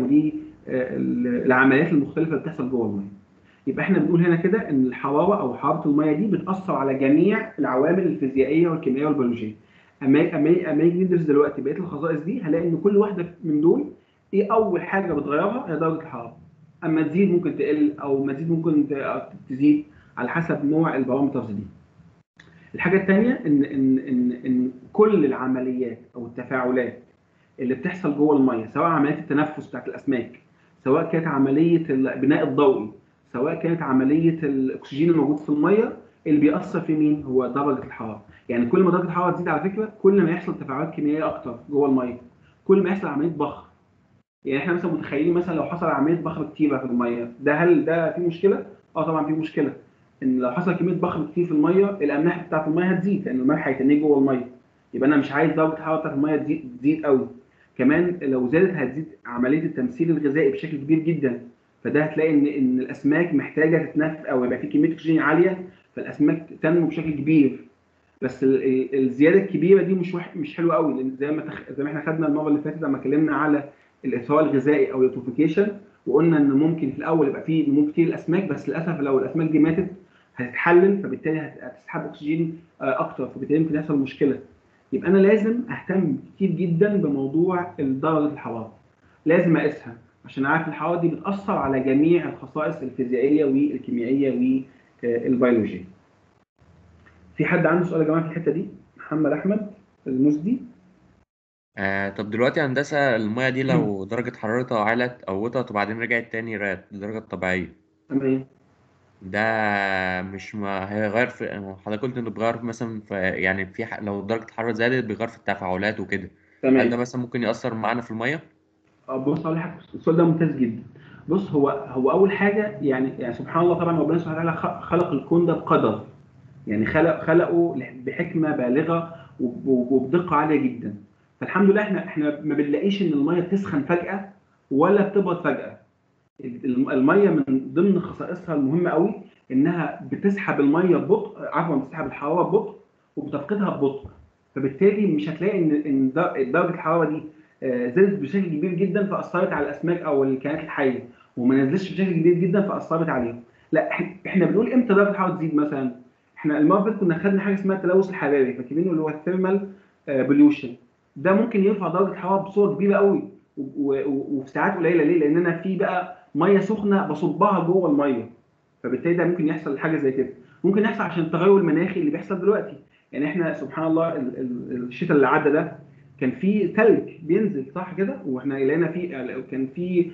وللعمليات المختلفه اللي بتحصل جوه الميه يبقى احنا بنقول هنا كده ان الحراره او حراره الميه دي بتاثر على جميع العوامل الفيزيائيه والكيميائيه والبيولوجيه اما اما اما نيجي ندرس دلوقتي بقيه الخصائص دي هنلاقي ان كل واحده من دول ايه اول حاجه بتغيرها هي درجه الحراره اما تزيد ممكن تقل او ما تزيد ممكن ت- تزيد على حسب نوع البارامترز دي الحاجه الثانيه ان ان ان ان كل العمليات او التفاعلات اللي بتحصل جوه الميه سواء عمليات التنفس بتاعت الاسماك سواء كانت عمليه البناء الضوئي سواء كانت عمليه الاكسجين الموجود في الميه اللي بيأثر في مين هو درجه الحراره يعني كل ما درجه الحراره تزيد على فكره كل ما يحصل تفاعلات كيميائيه اكتر جوه الميه كل ما يحصل عمليه بخر يعني احنا مثلا متخيلين مثلا لو حصل عمليه بخر كتيره في الميه ده هل ده في مشكله اه طبعا في مشكله ان لو حصل كميه بخر كتير في الميه الاملاح بتاعت الميه هتزيد لان الملح هيتنيه جوه الميه يبقى انا مش عايز درجه الحراره بتاعت الميه تزيد تزيد قوي كمان لو زادت هتزيد عمليه التمثيل الغذائي بشكل كبير جدا فده هتلاقي ان ان الاسماك محتاجه تتنفس او يبقى في كميه اكسجين عاليه فالاسماك تنمو بشكل كبير بس ال- ال- الزياده الكبيره دي مش وح... مش حلوه قوي لان زي ما تخ... زي ما احنا خدنا المره اللي فاتت لما اتكلمنا على الاثراء الغذائي او اليوتروفيكيشن وقلنا ان ممكن في الاول يبقى في نمو كتير الاسماك بس للاسف لو الاسماك دي ماتت هتتحلل فبالتالي هت- هتسحب اكسجين آه، اكتر فبالتالي ممكن يحصل مشكله يبقى انا لازم اهتم كتير جدا بموضوع درجه الحراره لازم اقيسها عشان عارف الحراره دي بتاثر على جميع الخصائص الفيزيائيه والكيميائيه والبيولوجيه في حد عنده سؤال يا جماعه في الحته دي محمد احمد المسدي آه طب دلوقتي هندسة المية دي لو درجة حرارتها علت أو وطت وبعدين رجعت تاني رجعت للدرجة الطبيعية تمام ده مش ما هيغير في حضرتك قلت إنه بيغير مثلا في يعني في ح... لو درجة الحرارة زادت بيغير في التفاعلات وكده هل ده تمام مثلا ممكن يأثر معانا في المية؟ آه، بص اقول لك السؤال ده ممتاز جدا بص هو هو اول حاجه يعني يعني سبحان الله طبعا ربنا سبحانه وتعالى خ- خلق الكون ده بقدر يعني خلق خلقه لح- بحكمه بالغه وب- وبدقه عاليه جدا فالحمد لله احنا احنا ما بنلاقيش ان الميه بتسخن فجاه ولا بتبرد فجاه الم- الميه من ضمن خصائصها المهمه قوي انها بتسحب الميه ببطء عفوا بتسحب الحراره ببطء وبتفقدها ببطء فبالتالي مش هتلاقي ان ان در- درجه الحراره دي آه، زادت بشكل كبير جدا فاثرت على الاسماك او الكائنات الحيه وما نزلتش بشكل كبير جدا فاثرت عليهم لا إح- احنا بنقول امتى درجه الحراره تزيد مثلا احنا المره اللي فاتت كنا خدنا حاجه اسمها التلوث الحراري فاكرين اللي هو الثيرمال بوليوشن ده ممكن يرفع درجه الحراره بصوره كبيره قوي و- و- وفي ساعات قليله ليه؟ لان انا في بقى ميه سخنه بصبها جوه الميه فبالتالي ده ممكن يحصل حاجه زي كده ممكن يحصل عشان التغير المناخي اللي بيحصل دلوقتي يعني احنا سبحان الله ال- ال- الشتاء اللي عدى ده كان في ثلج بينزل صح كده واحنا لقينا في كان في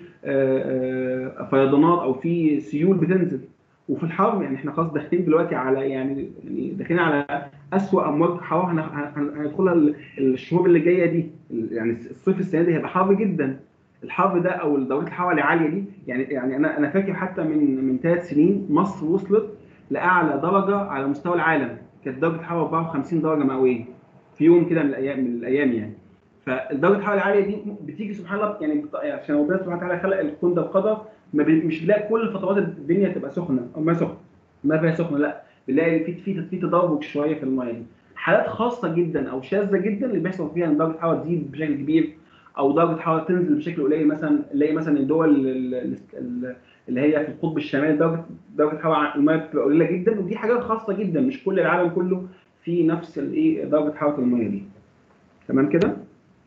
آه، آه، فيضانات او في سيول بتنزل وفي الحر يعني احنا خلاص داخلين دلوقتي على يعني يعني داخلين على اسوأ امواج حراره هن- هن- هندخلها ال- الشهور اللي جايه دي يعني الصيف السنه دي هيبقى حر جدا الحر ده او درجه الحراره العاليه دي يعني يعني انا انا فاكر حتى من من ثلاث سنين مصر وصلت لاعلى درجه على مستوى العالم كانت درجه الحراره 54 درجه مئويه في يوم كده من الايام من الايام يعني فالدرجه الحراره العاليه دي بتيجي سبحان الله يعني بت- عشان ربنا سبحانه وتعالى خلق الكون ده بقدر ما بي- مش بنلاقي كل فترات الدنيا تبقى سخنه او ما سخنه ما فيها سخنه لا بنلاقي في في في تدرج شويه في الميه دي حالات خاصه جدا او شاذه جدا اللي بيحصل فيها ان درجه الحراره تزيد بشكل كبير او درجه الحراره تنزل بشكل قليل مثلا نلاقي مثلا الدول ال- ال- ال- اللي هي في القطب الشمالي درجه درجه الحراره الميه بتبقى قليله جدا ودي حاجات خاصه جدا مش كل العالم كله في نفس الايه درجه حراره الميه دي تمام كده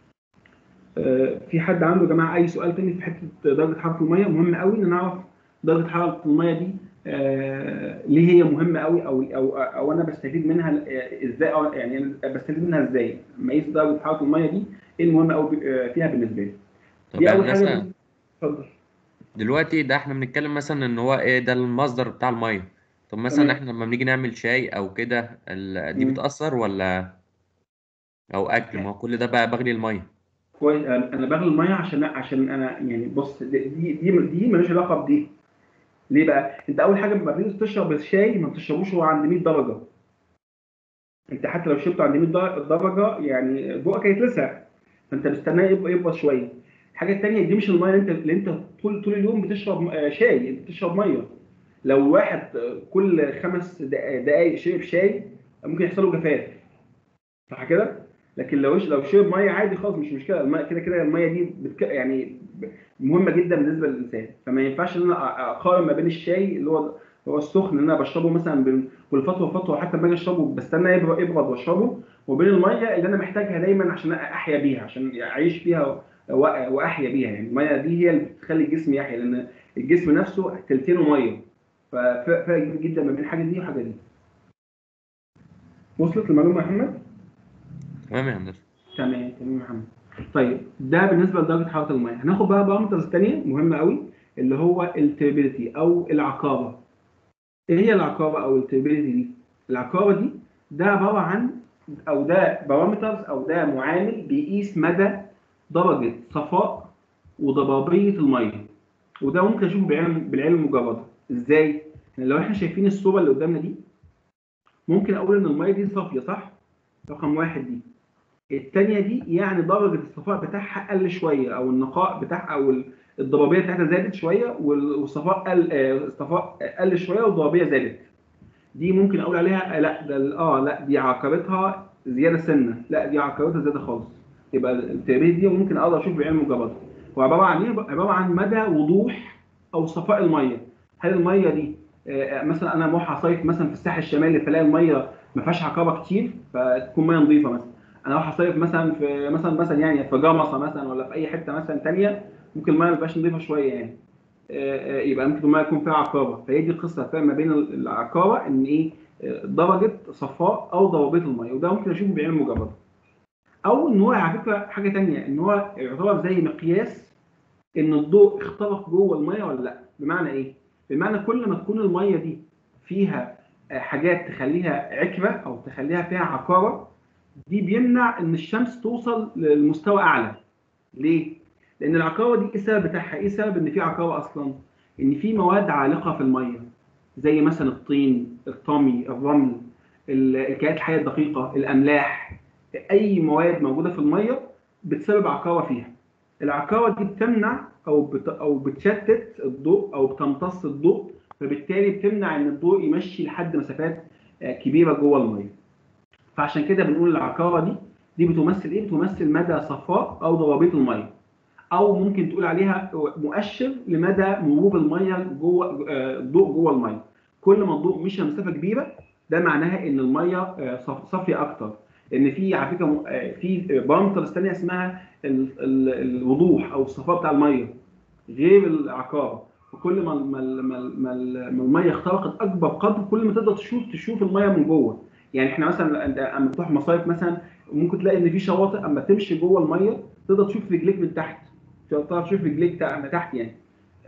آه، في حد عنده يا جماعه اي سؤال تاني في حته درجه حراره الميه مهم قوي ان نعرف درجه حراره الميه دي آه ليه هي مهمه قوي او او او انا بستفيد منها آه، ازاي أو يعني أنا بستفيد منها ازاي لما اقيس درجه حراره الميه دي ايه المهم قوي فيها بالنسبه لي طب دي يعني اول حاجه مثلا اتفضل دلوقتي ده احنا بنتكلم مثلا ان هو ايه ده المصدر بتاع الميه طب مثلا تمام. احنا لما بنيجي نعمل شاي او كده ال- دي مم. بتأثر ولا او اكل ما هو كل ده بقى بغلي الميه كويس انا أنا بغلي الميه عشان عشان انا يعني بص دي دي دي, دي مالهاش علاقه بدي ليه بقى؟ انت اول حاجه لما بتيجي تشرب الشاي ما بتشربوش هو عند 100 درجه انت حتى لو شربته عند 100 در- درجه يعني بقك هيتلسع فانت مستناه يبقى يبقى شويه الحاجه الثانيه دي مش الميه اللي انت اللي انت طول طول اليوم بتشرب آه، شاي انت بتشرب ميه لو واحد آه، كل خمس دق- دقائق شرب شاي ممكن يحصل له جفاف صح كده؟ لكن لو لو شرب ميه عادي خالص مش مشكله الميه كده كده الميه دي بتك... يعني مهمه جدا بالنسبه للانسان فما ينفعش ان انا اقارن ما بين الشاي اللي هو هو السخن اللي انا بشربه مثلا بال- كل فتره وفتره حتى لما اجي اشربه بستنى يبرد يبرد واشربه وبين الميه اللي انا محتاجها دايما عشان احيا بيها عشان اعيش بيها و- واحيا بيها يعني الميه دي هي اللي بتخلي الجسم يحيا لان الجسم نفسه تلتينه ميه ففرق كبير جدا ما بين حاجه دي وحاجه دي وصلت المعلومه يا محمد؟ تمام يا هندسه تمام تمام يا محمد طيب ده بالنسبه لدرجه حراره الميه هناخد بقى بارامترز ثانيه مهمه قوي اللي هو التربيليتي او العقاره ايه هي العقاره او التربيليتي دي العقاره دي ده عباره عن او ده بارامترز او ده معامل بيقيس مدى درجه صفاء وضبابيه الميه وده ممكن اشوفه بالعلم بالعلم المجرد ازاي يعني لو احنا شايفين الصوره اللي قدامنا دي ممكن اقول ان الميه دي صافيه صح رقم واحد دي الثانيه دي يعني درجه الصفاء بتاعها قل شويه او النقاء بتاعها او ال- الضبابيه بتاعتها زادت شويه وال- والصفاء قل آه، الصفاء قل شويه والضبابيه زادت دي ممكن اقول عليها آه، لا ده ال- اه لا دي عقبتها زياده سنه لا دي عقبتها زياده خالص يبقى التربيه دي ممكن اقدر اشوف بعين مجرد هو عباره عن ايه عباره عن مدى وضوح او صفاء الميه هل الميه دي آه، مثلا انا رايح اصيف مثلا في الساحل الشمالي فلاقي الميه ما فيهاش عقبه كتير فتكون ميه نظيفه مثلا انا رايح اصيف مثلا في مثلا مثلا يعني في جمصه مثلا ولا في اي حته مثلا ثانيه ممكن الميه ما تبقاش نظيفه شويه يعني آه، آه، يبقى ممكن الميه يكون فيها عقاره فهي دي القصه الفرق ما بين العقاره ان ايه آه، درجه صفاء او ضبابيه الميه وده ممكن اشوفه بعين مجرد او ان هو على فكره حاجه ثانيه ان هو يعتبر زي مقياس ان الضوء اخترق جوه الميه ولا لا بمعنى ايه بمعنى كل ما تكون الميه دي فيها آه، حاجات تخليها عكره او تخليها فيها عقاره دي بيمنع ان الشمس توصل للمستوى اعلى ليه لان العقاره دي ايه السبب بتاعها ايه السبب ان في عقاره اصلا ان في مواد عالقه في الميه زي مثلا الطين الطمي الرمل ال- الكائنات الحيه الدقيقه الاملاح اي مواد موجوده في الميه بتسبب عقاره فيها العقاره دي بتمنع او بت او بتشتت الضوء او بتمتص الضوء فبالتالي بتمنع ان الضوء يمشي لحد مسافات آه، كبيره جوه الميه فعشان كده بنقول العقاره دي دي بتمثل ايه بتمثل مدى صفاء او ضبابيه الميه او ممكن تقول عليها مؤشر لمدى مرور الميه جوه آه، الضوء جوه الميه كل ما الضوء مشى مسافه كبيره ده معناها ان الميه آه، صف- صافيه اكتر ان في على فكره م- آه، في بارامترز ثانيه اسمها ال- ال- الوضوح او الصفاء بتاع الميه غير العقاره وكل ما ما ما ما ما الميه اخترقت اكبر قدر كل ما تقدر تشوف تشوف الميه من جوه يعني احنا مثلا أنت اما تروح مصايف مثلا ممكن تلاقي ان في شواطئ اما تمشي جوه الميه تقدر تشوف رجليك من تحت تعرف تشوف رجليك تع- من تحت يعني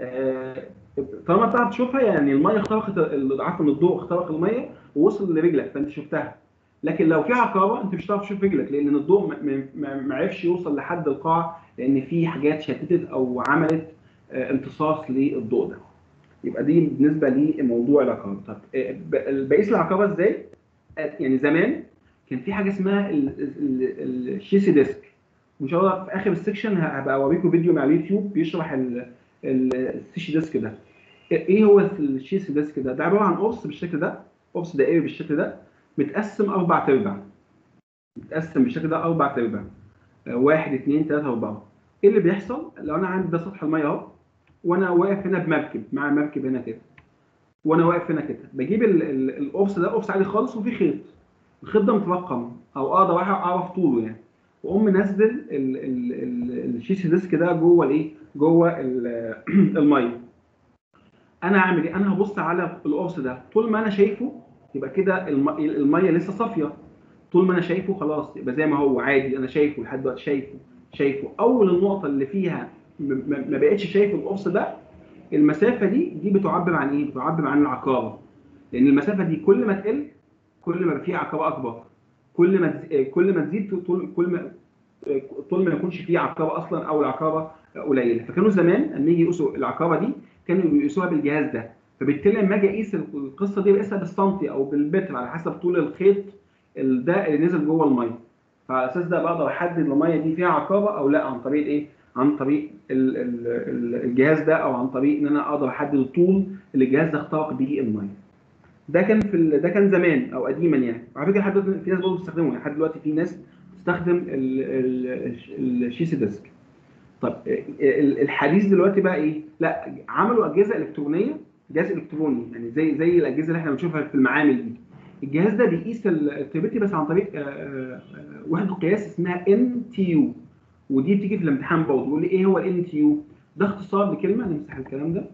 آه، طالما بتعرف تشوفها يعني الميه اخترقت ال- عفوا الضوء اخترق الميه ووصل لرجلك فانت شفتها لكن لو في عقاره انت مش هتعرف تشوف رجلك لان الضوء ما- ما- ما ما عرفش يوصل لحد القاع لان في حاجات شتتت او عملت آه، امتصاص للضوء ده يبقى دي بالنسبه لموضوع العقاره طب آه، ب- بقيس العقاره ازاي؟ آه، يعني زمان كان في حاجه اسمها ال- ال- ال- الشيسي ديسك وان شاء الله في اخر السكشن هبقى اوريكم فيديو من على اليوتيوب بيشرح ال- ال- السيشي ديسك ده ايه هو الشيسي ديسك ده؟ ده عباره عن قرص بالشكل ده قرص دائري بالشكل ده متقسم اربع تربع متقسم بالشكل ده اربع تربع آه، واحد اثنين ثلاثه اربعه ايه اللي بيحصل لو انا عندي ده سطح الميه اهو وانا واقف هنا بمركب مع مركب هنا كده وانا واقف هنا كده بجيب ال- ال- القرص ده قرص عادي خالص وفيه خيط الخيط ده مترقم او اقدر اعرف طوله يعني واقوم منزل ال- ال- ال- الشيسي ديسك ده جوه الايه؟ جوه ال- الميه انا هعمل ايه انا هبص على القرص ده طول ما انا شايفه يبقى كده الم- الميه لسه صافيه طول ما انا شايفه خلاص يبقى زي ما هو عادي انا شايفه لحد دلوقتي شايفه شايفه اول النقطه اللي فيها م- م- ما بقتش شايف القرص ده المسافه دي دي بتعبر عن ايه بتعبر عن العقاره لان المسافه دي كل ما تقل كل ما يبقى فيها عقاره اكبر كل ما تز- كل ما تزيد طول كل ما طول ما يكونش فيه عقاره اصلا او العقاره قليله فكانوا زمان لما يجي يقيسوا العقاره دي كانوا بيقيسوها بالجهاز ده فبالتالي لما اجي اقيس القصه دي بقيسها بالسنتي او بالمتر على حسب طول الخيط ال- ده اللي نزل جوه الميه فعلى اساس ده بقدر احدد الميه دي فيها عقاره او لا عن طريق ايه؟ عن طريق ال- ال- ال- الجهاز ده او عن طريق ان انا اقدر احدد الطول اللي الجهاز ده اخترق بيه الميه. ده كان في ال- ده كان زمان او قديما يعني وعلى فكره لحد دلوقتي في ناس برضه بتستخدمه يعني لحد دلوقتي في ناس بتستخدم ال- ال- الشيسي ديسك. طب ال- الحديث دلوقتي بقى ايه؟ لا عملوا اجهزه الكترونيه جهاز الكتروني يعني زي زي الاجهزه اللي احنا بنشوفها في المعامل دي. الجهاز ده بيقيس التربيتي بس عن طريق آه، آه، آه، وحده قياس اسمها ان تي يو ودي بتيجي في الامتحان برضه يقول لي ايه هو الان تي يو؟ ده اختصار لكلمه نمسح الكلام ده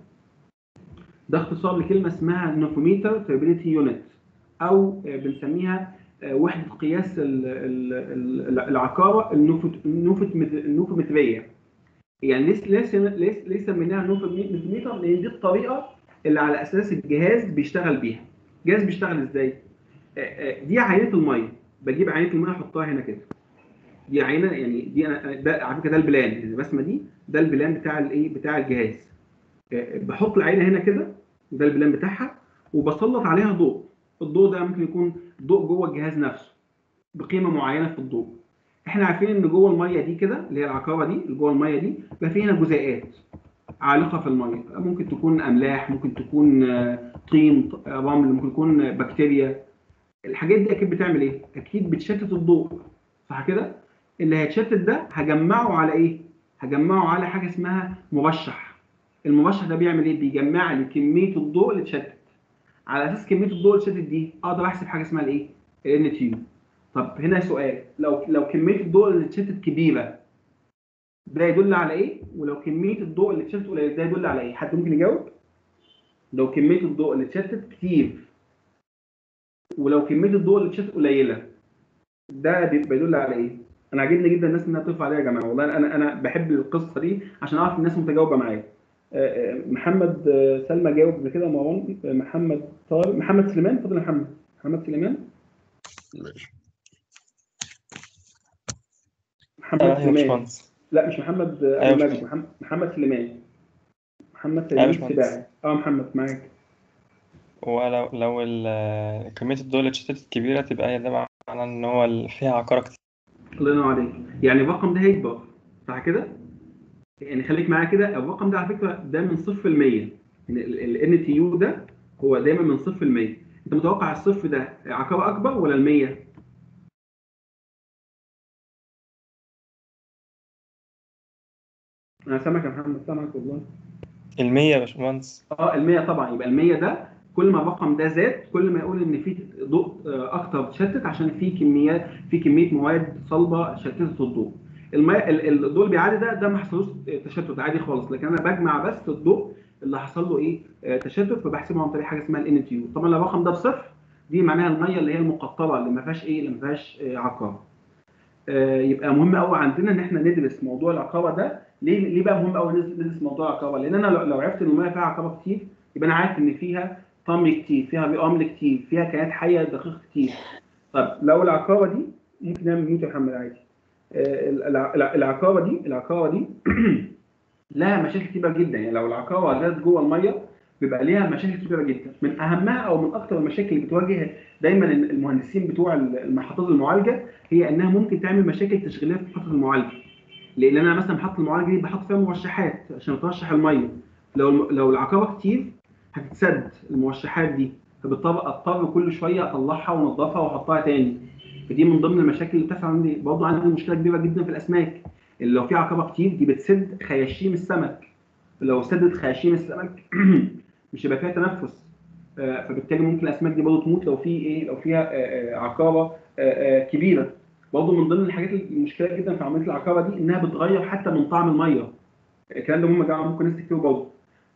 ده اختصار لكلمه اسمها نوفوميتر تربيتي يونت او آه، بنسميها آه، وحده قياس ال- ال- ال- العقاره النوفوت- النوفوت- النوفومتريه يعني ليس ليس ليس ليس منها نوفوميتر لان دي الطريقه اللي على اساس الجهاز بيشتغل بيها الجهاز بيشتغل ازاي؟ آه، آه، دي عينه الميه بجيب عينه الميه احطها هنا كده دي عينه يعني دي انا أنا- ده على فكره ده البلان يعني الرسمه دي ده البلان بتاع الايه بتاع الجهاز آه، بحط العينه هنا كده ده البلان بتاعها وبسلط عليها ضوء الضوء ده ممكن يكون ضوء جوه الجهاز نفسه بقيمه معينه في الضوء احنا عارفين ان جوه الميه دي كده اللي هي العقاره دي اللي جوه الميه دي بيبقى في هنا جزيئات عالقه في الميه ممكن تكون املاح ممكن تكون آه، طين ط- آه، رمل ممكن تكون آه، بكتيريا الحاجات دي اكيد بتعمل ايه اكيد بتشتت الضوء صح كده اللي هيتشتت ده هجمعه على ايه هجمعه على حاجه اسمها مرشح المرشح ده بيعمل ايه بيجمع لي كميه الضوء اللي اتشتت على اساس كميه الضوء اللي اتشتت دي اقدر احسب حاجه اسمها الايه الان تي يو طب هنا سؤال لو لو كميه الضوء اللي اتشتت كبيره ده يدل على ايه ولو كميه الضوء اللي اتشتت قليل ده يدل على ايه حد ممكن يجاوب لو كميه الضوء اللي اتشتت كتير ولو كميه الضوء اللي اتشتت قليله ده بيبقى يدل على ايه انا عاجبني جدا الناس انها ترفع عليها يا جماعه والله انا انا بحب القصه دي عشان اعرف الناس متجاوبه معايا آه، آه، محمد آه، سلمى جاوب قبل كده مروان آه، محمد طارق محمد سليمان اتفضل يا محمد محمد سليمان ماشي محمد ايوه يا سليمان باشمهندس لا مش محمد آه، أيوة ابو يا مجد محمد محمد سليمان محمد أيوة يا سليمان باشمهندس. السباعي اه محمد معاك ولو لو ال- كمية الضوء اللي اتشتتت كبيرة تبقى هي ده معناه إن هو ال- فيها عقارة كتير الله ينور عليك يعني الرقم ده هيكبر صح كده؟ يعني خليك معايا كده الرقم ده على فكره ده من صفر ل 100 الان تي يو ده هو دايما من صفر ل 100 انت متوقع الصفر ده عقارة اكبر ولا ال 100 انا سامعك يا محمد سامعك والله المية يا باشمهندس اه ال 100 طبعا يبقى ال 100 ده كل ما الرقم ده زاد كل ما يقول ان في ضوء آه، اكتر تشتت عشان في كميات في كميه مواد صلبه شتتت الضوء المية ال- ال- الضوء اللي بيعدي ده ده ما حصلوش تشتت عادي خالص لكن انا بجمع بس الضوء اللي حصل له ايه آه، تشتت فبحسبه عن طريق حاجه اسمها الان تي يو طبعا لو الرقم ده بصفر دي معناها الميه اللي هي المقطره اللي ما فيهاش ايه اللي ما فيهاش آه، عقار آه، يبقى مهم قوي عندنا ان احنا ندرس موضوع العقاره ده ليه ليه بقى مهم قوي ندرس موضوع العقاره لان انا لو لو عرفت ان الميه فيها عقاره كتير يبقى انا عارف ان فيها طمي كتير فيها رمل كتير فيها كائنات حيه دقيقه كتير طب لو العقاره دي ممكن نعمل ميوت يا محمد عادي آه، الع- الع- العقاره دي العقاره دي لها مشاكل كتيره جدا يعني لو العقاره جت جوه الميه بيبقى ليها مشاكل كبيره جدا من اهمها او من اكثر المشاكل اللي بتواجه دايما المهندسين بتوع المحطات المعالجه هي انها ممكن تعمل مشاكل تشغيليه في محطه المعالجه لان انا مثلا محطه المعالجه دي بحط فيها موشحات عشان ترشح الميه لو لو العقاره كتير هتتسد الموشحات دي فبالطبع اضطر كل شويه اطلعها وانضفها واحطها تاني فدي من ضمن المشاكل اللي بتحصل عندي برضه عندي مشكله كبيره جدا في الاسماك اللي لو في عقبه كتير دي بتسد خياشيم السمك لو سدت خياشيم السمك مش هيبقى فيها تنفس آه، فبالتالي ممكن الاسماك دي برضه تموت لو في ايه لو فيها آه، آه، عقاره آه، آه، كبيره برضه من ضمن الحاجات المشكله جدا في عمليه العقاره دي انها بتغير حتى من طعم الميه الكلام ده مهم يا جماعه ممكن ناس كتير برضه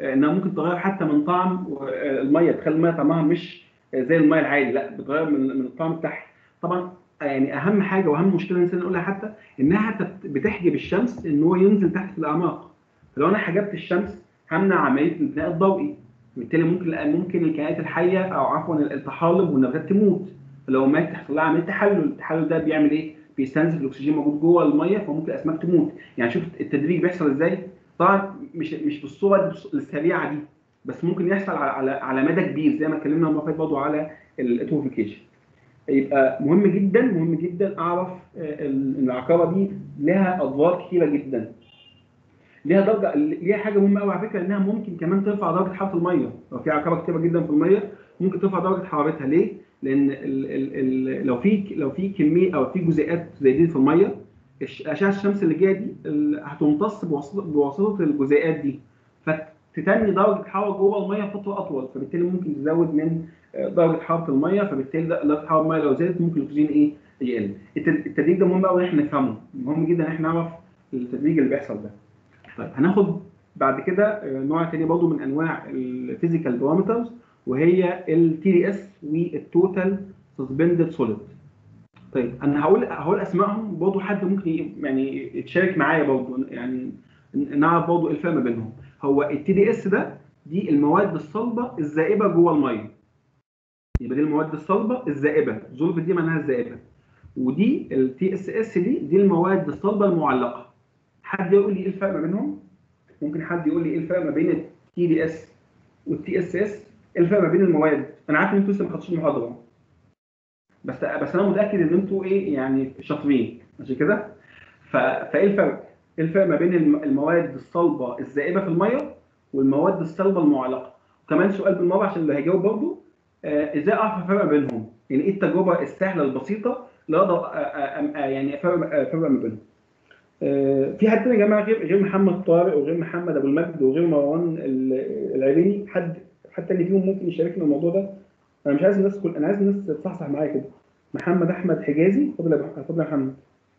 آه، انها ممكن تغير حتى من طعم آه، الميه تخلي الميه طعمها مش آه، زي الميه العادي لا بتغير من من الطعم بتاعها طبعا آه، يعني اهم حاجه واهم مشكله نسينا نقولها حتى انها حتى بت- بتحجب الشمس ان هو ينزل تحت في الاعماق فلو انا حجبت الشمس همنع عمليه البناء الضوئي بالتالي ممكن ممكن الكائنات الحيه او عفوا الطحالب والنباتات تموت فلو مات تحصل لها عمليه تحلل التحلل ده بيعمل ايه؟ بيستنزف الاكسجين موجود جوه الميه فممكن الاسماك تموت يعني شوف التدريج بيحصل ازاي طبعا مش مش بالصوره دي السريعه دي بس ممكن يحصل على على, على مدى كبير زي ما اتكلمنا المره اللي فاتت برضه على الاتروفيكيشن يبقى مهم جدا مهم جدا اعرف آه، ال- ان العقاره دي لها اضرار كثيره جدا ليها درجه ليها حاجه مهمه قوي على فكره انها ممكن كمان ترفع درجه حراره الميه لو في عقاره كتيره جدا في الميه ممكن ترفع درجه حرارتها ليه؟ لان ال ال ال لو في لو في كميه او في جزيئات زي دي في الميه الش- اشعه الشمس اللي جايه دي ال- هتمتص بواسطه بواسطه الجزيئات دي فتتني درجه حراره جوه الميه فتره اطول فبالتالي ممكن تزود من آه، درجه حراره الميه فبالتالي ده- درجه حراره الميه لو زادت ممكن الاكسجين ايه يقل التد- التدريج ده مهم قوي ان احنا نفهمه مهم جدا ان احنا نعرف التدريج اللي بيحصل ده طيب هناخد بعد كده آه، نوع تاني برضه من انواع الفيزيكال بارامترز وهي التي دي اس والتوتال سسبندد سوليد طيب انا هقول هقول اسمائهم برضه حد ممكن ي- يعني يتشارك معايا برضه يعني ن- نعرف برضه ايه الفرق ما بينهم هو التي دي اس ده دي المواد الصلبه الذائبه جوه الميه يبقى دي المواد الصلبه الذائبه زولف دي معناها الذائبه ودي التي اس اس دي دي المواد الصلبه المعلقه حد يقول لي ايه الفرق ما بينهم ممكن حد يقول لي ايه الفرق ما بين التي دي اس والتي اس اس ايه الفرق ما بين المواد انا عارف ان انتوا لسه ما خدتوش المحاضره بس بس انا متاكد ان انتوا ايه يعني شاطرين ماشي كده ف... فايه الفرق ايه الفرق ما بين الم- المواد الصلبه الذائبه في الميه والمواد الصلبه المعلقه وكمان سؤال بالمره عشان اللي هيجاوب برضه آه ازاي اعرف الفرق بينهم يعني ايه التجربه السهله البسيطه اللي اقدر آه، آه، آه، يعني افرق آه، افرق ما بينهم آه، في حد تاني يا جماعه غير غير محمد طارق وغير محمد ابو المجد وغير مروان ال- العريني حد حد تاني فيهم ممكن يشاركنا الموضوع ده انا مش عايز الناس كل انا عايز الناس تصحصح معايا كده محمد احمد حجازي اتفضل يا أبو- اتفضل يا محمد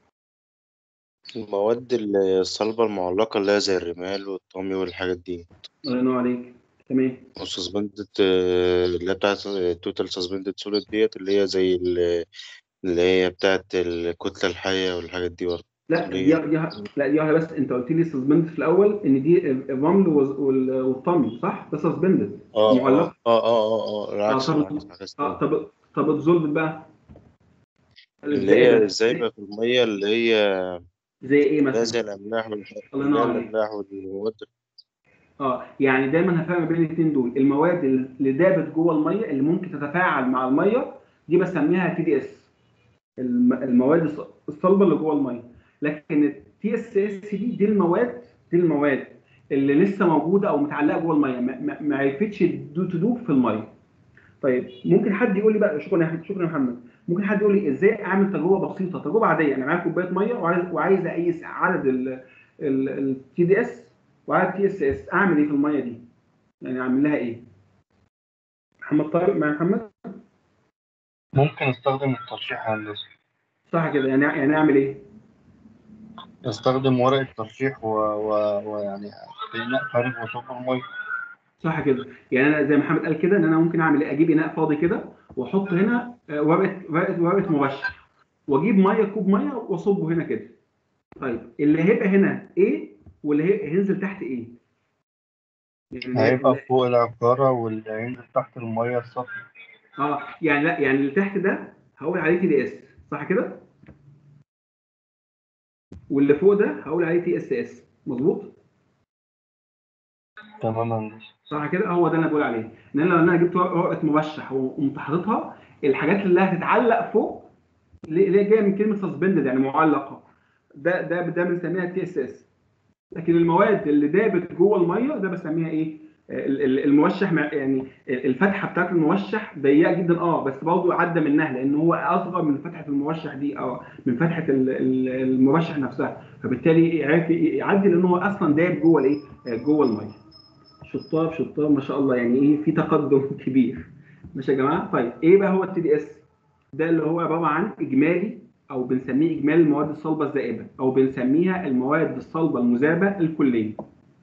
المواد الصلبة المعلقة اللي هي زي الرمال والطامي والحاجات دي الله ينور عليك تمام والسسبندد اللي هي بتاعت التوتال سسبندد سوليد ديت اللي هي زي ال- اللي هي بتاعت الكتلة الحية والحاجات دي برضه لا دي ليه؟ دي لا دي واحده بس انت قلت لي سسبندد في الاول ان دي الرمل وال- وال- والطمي صح ده سسبندد اه معلق اه اه اه اه العكس اه طب العكس عكس اه طب طب الزولف بقى اللي هي الزائبة. الزايبة في المية اللي هي زي ايه اللي هي مثلا زي الأملاح والح- الله اللي هي ينور عليك. الأملاح والمواد اه يعني دايما هفرق بين الاثنين دول المواد اللي دابت جوه الميه اللي ممكن تتفاعل مع الميه دي بسميها تي دي اس المواد الص- الصلبه اللي جوه الميه لكن التي اس اس دي دي المواد دي المواد اللي لسه موجوده او متعلقه جوه الميه ما- ما ما عرفتش تدو- تدوب في الميه طيب ممكن حد يقول لي بقى شكرا يا أحمد- شكرا يا محمد ممكن حد يقول لي ازاي اعمل تجربه بسيطه تجربه عاديه انا معايا كوبايه ميه وعايز وعايز اقيس عدد التي دي اس وعدد تي اس اس اعمل ايه في الميه دي؟ يعني اعمل لها ايه؟ محمد طارق مع محمد ممكن استخدم الترشيح الهندسي صح كده يعني يعني اعمل ايه؟ استخدم ورقة ترشيح و... و... ويعني إناء فارغ وصب المية صح كده يعني انا زي ما محمد قال كده ان انا ممكن اعمل ايه؟ اجيب اناء فاضي كده واحط هنا آه، ورقه ورقه ورقه مرشح واجيب ميه كوب ميه واصبه هنا كده طيب اللي هيبقى هنا ايه واللي هي- هينزل تحت ايه؟ يعني هيبقى فوق العقارة واللي هينزل تحت المية السطح اه يعني لا يعني اللي تحت ده هقول عليه تي دي اس صح كده؟ واللي فوق ده هقول عليه تي اس اس مظبوط؟ تمام هندسي صح كده هو ده اللي انا بقول عليه ان انا لو انا جبت ورقه مرشح وقمت حاططها الحاجات اللي هتتعلق فوق اللي اللي هي جايه من كلمه سسبندد يعني معلقه ده ده ده بنسميها تي اس اس لكن المواد اللي دابت جوه الميه ده بسميها ايه ال- ال- الموشح مع- يعني الفتحه بتاعت الموشح ضيقه جدا اه بس برضه عدى منها لان هو اصغر من فتحه الموشح دي او من فتحه ال- ال- الموشح نفسها فبالتالي عرف يعدي لان هو اصلا داب جوه الايه جوه الميه شطار شطار ما شاء الله يعني ايه في تقدم كبير ماشي يا جماعه طيب ايه بقى هو التي دي اس ده اللي هو عباره عن اجمالي او بنسميه اجمالي المواد الصلبه الذائبه او بنسميها المواد الصلبه المذابه الكليه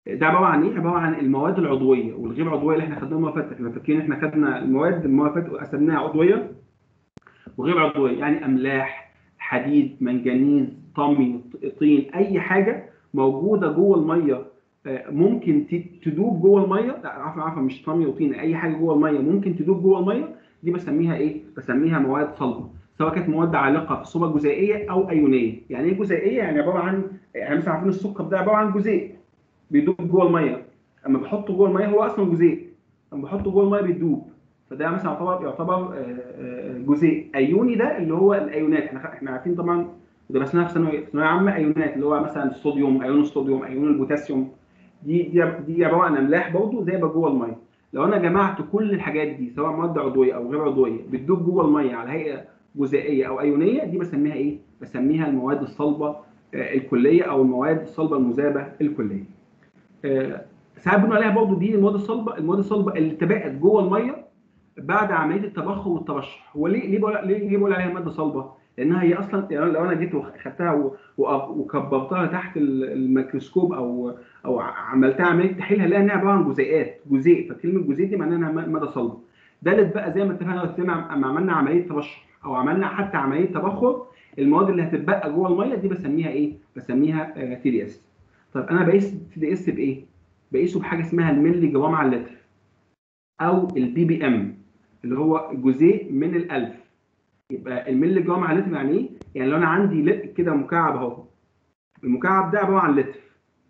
ده عباره عن ايه؟ عباره عن المواد العضويه والغير عضويه اللي احنا خدناها المره اللي فاتت احنا فاكرين احنا خدنا المواد المره اللي فاتت قسمناها عضويه وغير عضويه يعني املاح حديد منجنيز طمي طين اي حاجه موجوده جوه الميه آه، ممكن ت- تدوب جوه الميه لا عفوا عفوا مش طمي وطين اي حاجه جوه الميه ممكن تدوب جوه الميه دي بسميها ايه؟ بسميها مواد صلبه سواء كانت مواد عالقه في صوره جزيئيه او ايونيه يعني ايه جزيئيه؟ يعني عباره عن يعني مثلا عارفين السكر ده عباره عن جزيء بيدوب جوه الميه اما بحطه جوه الميه هو اصلا جزيء اما بحطه جوه الميه بيدوب فده مثلا يعتبر يعتبر آه، آه، جزيء ايوني ده اللي هو الايونات احنا احنا عارفين طبعا درسناها في ثانوي في ثانويه عامه ايونات اللي هو مثلا الصوديوم ايون الصوديوم ايون البوتاسيوم دي دي دي عباره عن املاح برضه زي ما جوه الميه لو انا جمعت كل الحاجات دي سواء مواد عضويه او غير عضويه بتدوب جوه الميه على هيئه جزيئيه او ايونيه دي بسميها ايه؟ بسميها المواد الصلبه آه، الكليه او المواد الصلبه المذابه الكليه. آه، ساعات بنقول عليها برضه دي المواد الصلبه المواد الصلبه اللي تبقت جوه الميه بعد عمليه التبخر والترشح هو ليه ليه بقول ليه, ليه بقول عليها ماده صلبه؟ لانها هي اصلا يعني لو انا جيت وخدتها و- و- وكبرتها تحت ال- الميكروسكوب او او عملتها عمليه تحليل هلاقي انها عباره عن جزيئات جزيء فكلمه جزيء دي معناها انها م- ماده صلبه دالت بقى زي ما اتفقنا قلنا اما عملنا عمليه ترشح او عملنا حتى عمليه تبخر المواد اللي هتتبقى جوه الميه دي بسميها ايه؟ بسميها تي دي اس طيب انا بقيس تي دي اس بايه؟ بقيسه بحاجه اسمها الملي جرام على اللتر او البي بي ام اللي هو جزيء من الالف يبقى الملي جرام على اللتر يعني ايه؟ يعني لو انا عندي لتر كده مكعب اهو المكعب ده عباره عن لتر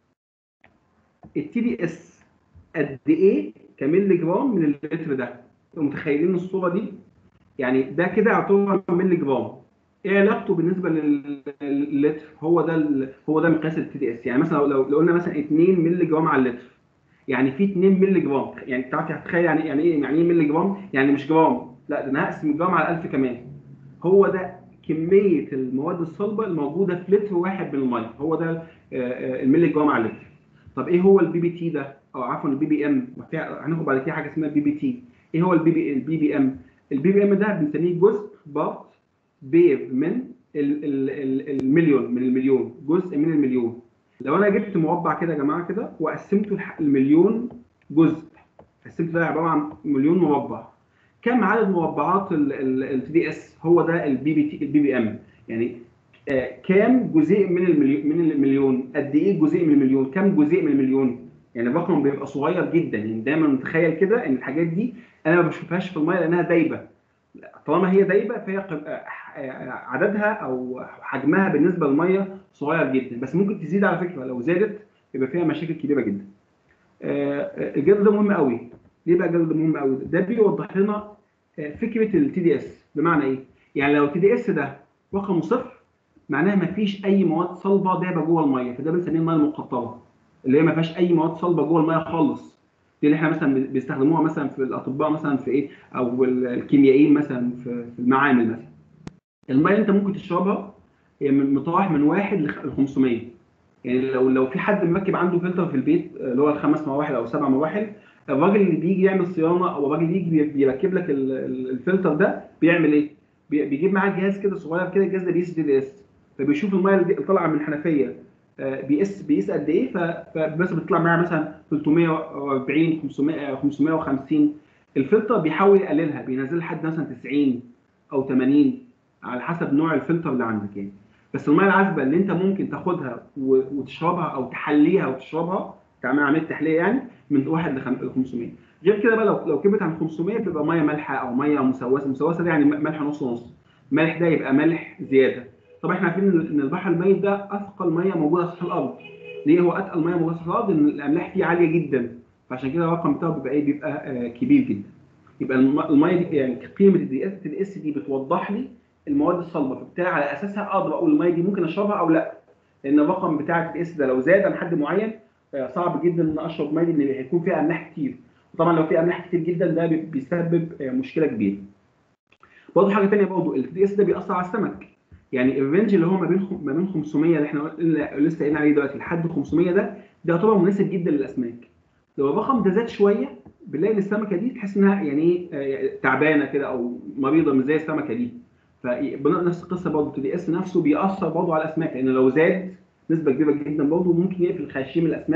التي دي اس قد ايه كملي جرام من اللتر ده انتوا متخيلين الصوره دي يعني ده كده يعتبر ملي جرام ايه علاقته بالنسبه لل- لللتر هو ده ال- هو ده مقياس التي دي اس يعني مثلا لو لو لو قلنا مثلا 2 ملي جرام على اللتر يعني في 2 ملي جرام يعني تعرف هتتخيل يعني يعني ايه يعني ايه ملي جرام يعني مش جرام لا ده انا هقسم الجرام على 1000 كمان هو ده كميه المواد الصلبه الموجوده في لتر واحد من الميه هو ده آه، آه، الملي جرام على اللتر طب ايه هو البي بي تي ده او عفوا البي بي ام هناخد بعد كده حاجه اسمها البي بي تي ايه هو البي بي البي بي ام البي بي ام ده بنسميه جزء بارت بيف من ال- ال- ال- المليون من المليون جزء من المليون لو انا جبت مربع كده يا جماعه كده وقسمته لح- المليون جزء قسمته ده عباره عن مليون مربع كم عدد مربعات التي دي اس هو ده البي بي تي البي بي ام يعني آه، كام جزيء من المليون من المليون قد ايه جزيء من المليون كم جزيء من المليون يعني الرقم بيبقى صغير جدا يعني دايما متخيل كده ان الحاجات دي انا ما بشوفهاش في الميه لانها دايبه طالما هي دايبه فهي قب- آه، آه، عددها او حجمها بالنسبه للميه صغير جدا بس ممكن تزيد على فكره لو زادت يبقى فيها مشاكل كبيره جدا آه، آه، الجدول ده مهم قوي ليه بقى الجدول ده مهم قوي ده بيوضح لنا آه، فكره التي دي اس بمعنى ايه يعني لو التي دي اس ده رقمه صفر معناها ما فيش اي مواد صلبه دايبه جوه الميه فده بنسميه الميه المقطره اللي هي ما فيهاش اي مواد صلبه جوه الميه خالص دي اللي احنا مثلا بيستخدموها مثلا في الاطباء مثلا في ايه او الكيميائيين مثلا في في المعامل مثلا الميه اللي انت ممكن تشربها هي من متراوح من واحد ل 500 يعني لو لو في حد مركب عنده فلتر في البيت اللي هو الخمس مراحل او سبع مراحل الراجل اللي بيجي يعمل صيانه او الراجل اللي يجي بيركب لك ال- ال- الفلتر ده بيعمل ايه؟ بي- بيجيب معاه جهاز كده صغير كده الجهاز ده بيقيس دي دي اس فبيشوف الميه اللي طالعه من الحنفيه آه، بيقيس بيقيس قد ايه ف- فبس بيطلع معاه مثلا 340 500 550 الفلتر بيحاول يقللها بينزل لحد مثلا 90 او 80 على حسب نوع الفلتر اللي عندك يعني بس الميه العذبه اللي انت ممكن تاخدها و- وتشربها او تحليها وتشربها تعمل عمليه تحليه يعني من 1 ل 500 غير كده بقى لو لو كبرت عن 500 بتبقى ميه مالحه او ميه مسوسه مسوسه دي يعني ملح نص نص ملح ده يبقى ملح زياده طبعا احنا عارفين ان البحر الميت ده اثقل ميه موجوده على سطح الارض ليه هو اتقل ميه موجوده على سطح الارض ان الاملاح فيه عاليه جدا فعشان كده الرقم بتاعه بيبقى ايه بيبقى آه كبير جدا يبقى الم- الميه دي يعني قيمه الدي اس الدي اس دي بتوضح لي المواد الصلبه فبالتالي على اساسها اقدر اقول الميه دي ممكن اشربها او لا لان الرقم بتاع الدي اس ده لو زاد عن حد معين آه، صعب جدا ان اشرب ميه لان هيكون فيها املاح كتير وطبعا لو في املاح كتير جدا ده بي- بيسبب آه، مشكله كبيره برضه حاجه ثانيه برضه الدي اس ده بيأثر على السمك يعني الرينج اللي هو ما بين خم- ما بين 500 اللي احنا قلنا- لسه قايلين عليه دلوقتي لحد 500 ده ده يعتبر مناسب جدا للاسماك لو الرقم ده زاد شويه بنلاقي ان السمكه دي تحس انها يعني ايه آه، تعبانه كده او مريضه مش زي السمكه دي فنفس القصه برضه الدي اس نفسه بيأثر برضه على الاسماك لان لو زاد نسبه كبيره جدا برضه ممكن يقفل خياشيم الاسماك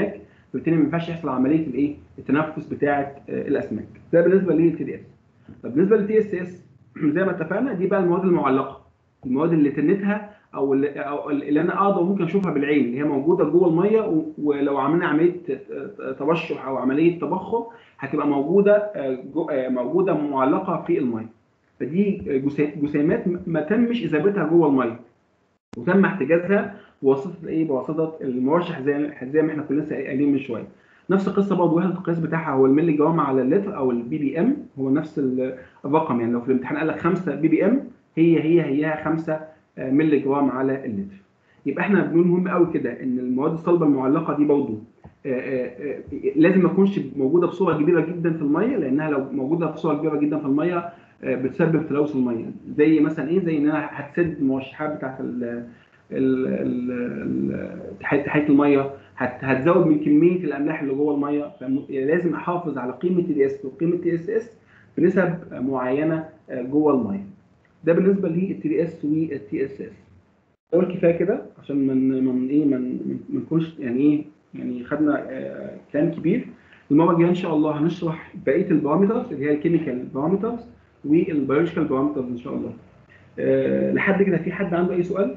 فبالتالي ما ينفعش يحصل عمليه الايه التنفس بتاعه آه، الاسماك ده بالنسبه للتي دي اس طب بالنسبه للتي اس اس زي ما اتفقنا دي بقى المواد المعلقه المواد اللي تنتها او اللي, أو اللي انا اقدر ممكن اشوفها بالعين اللي هي موجوده جوه الميه و- ولو عملنا عمليه تبشر او عمليه تبخر هتبقى موجوده آه، جو- آه، موجوده معلقه في الميه فدي جسي- جسيمات ما تمش اذابتها جوه الميه وتم احتجازها بواسطه ايه بواسطه المرشح زي زي ما احنا كنا لسه قايلين من شويه نفس القصه برضه وحده القياس بتاعها هو الملي جرام على اللتر او البي بي ام هو نفس ال- الرقم يعني لو في الامتحان قال لك 5 بي بي ام هي هي هي 5 ملي جرام على اللتر يبقى احنا بنقول مهم قوي كده ان المواد الصلبه المعلقه دي برضه آه، آه، آه، لازم ما تكونش موجوده بصوره كبيره جدا في الميه لانها لو موجوده بصوره كبيره جدا في الميه آه، بتسبب تلوث الميه زي مثلا ايه زي انها هتسد المرشحات بتاعت ال ال- ال- ال- تحية تحية الميه هت- هتزود من كميه الاملاح اللي جوه الميه فلازم احافظ على قيمه تي اس وقيمه تي اس اس بنسب معينه آه، جوه الميه ده بالنسبه للتي دي اس والتي اس اس اقول كفايه كده عشان من من ايه من ما نكونش يعني ايه يعني خدنا آه كلام كبير المره الجايه ان شاء الله هنشرح بقيه البارامترز اللي هي الكيميكال بارامترز والبيولوجيكال بارامترز ان شاء الله آه لحد كده في حد عنده اي سؤال؟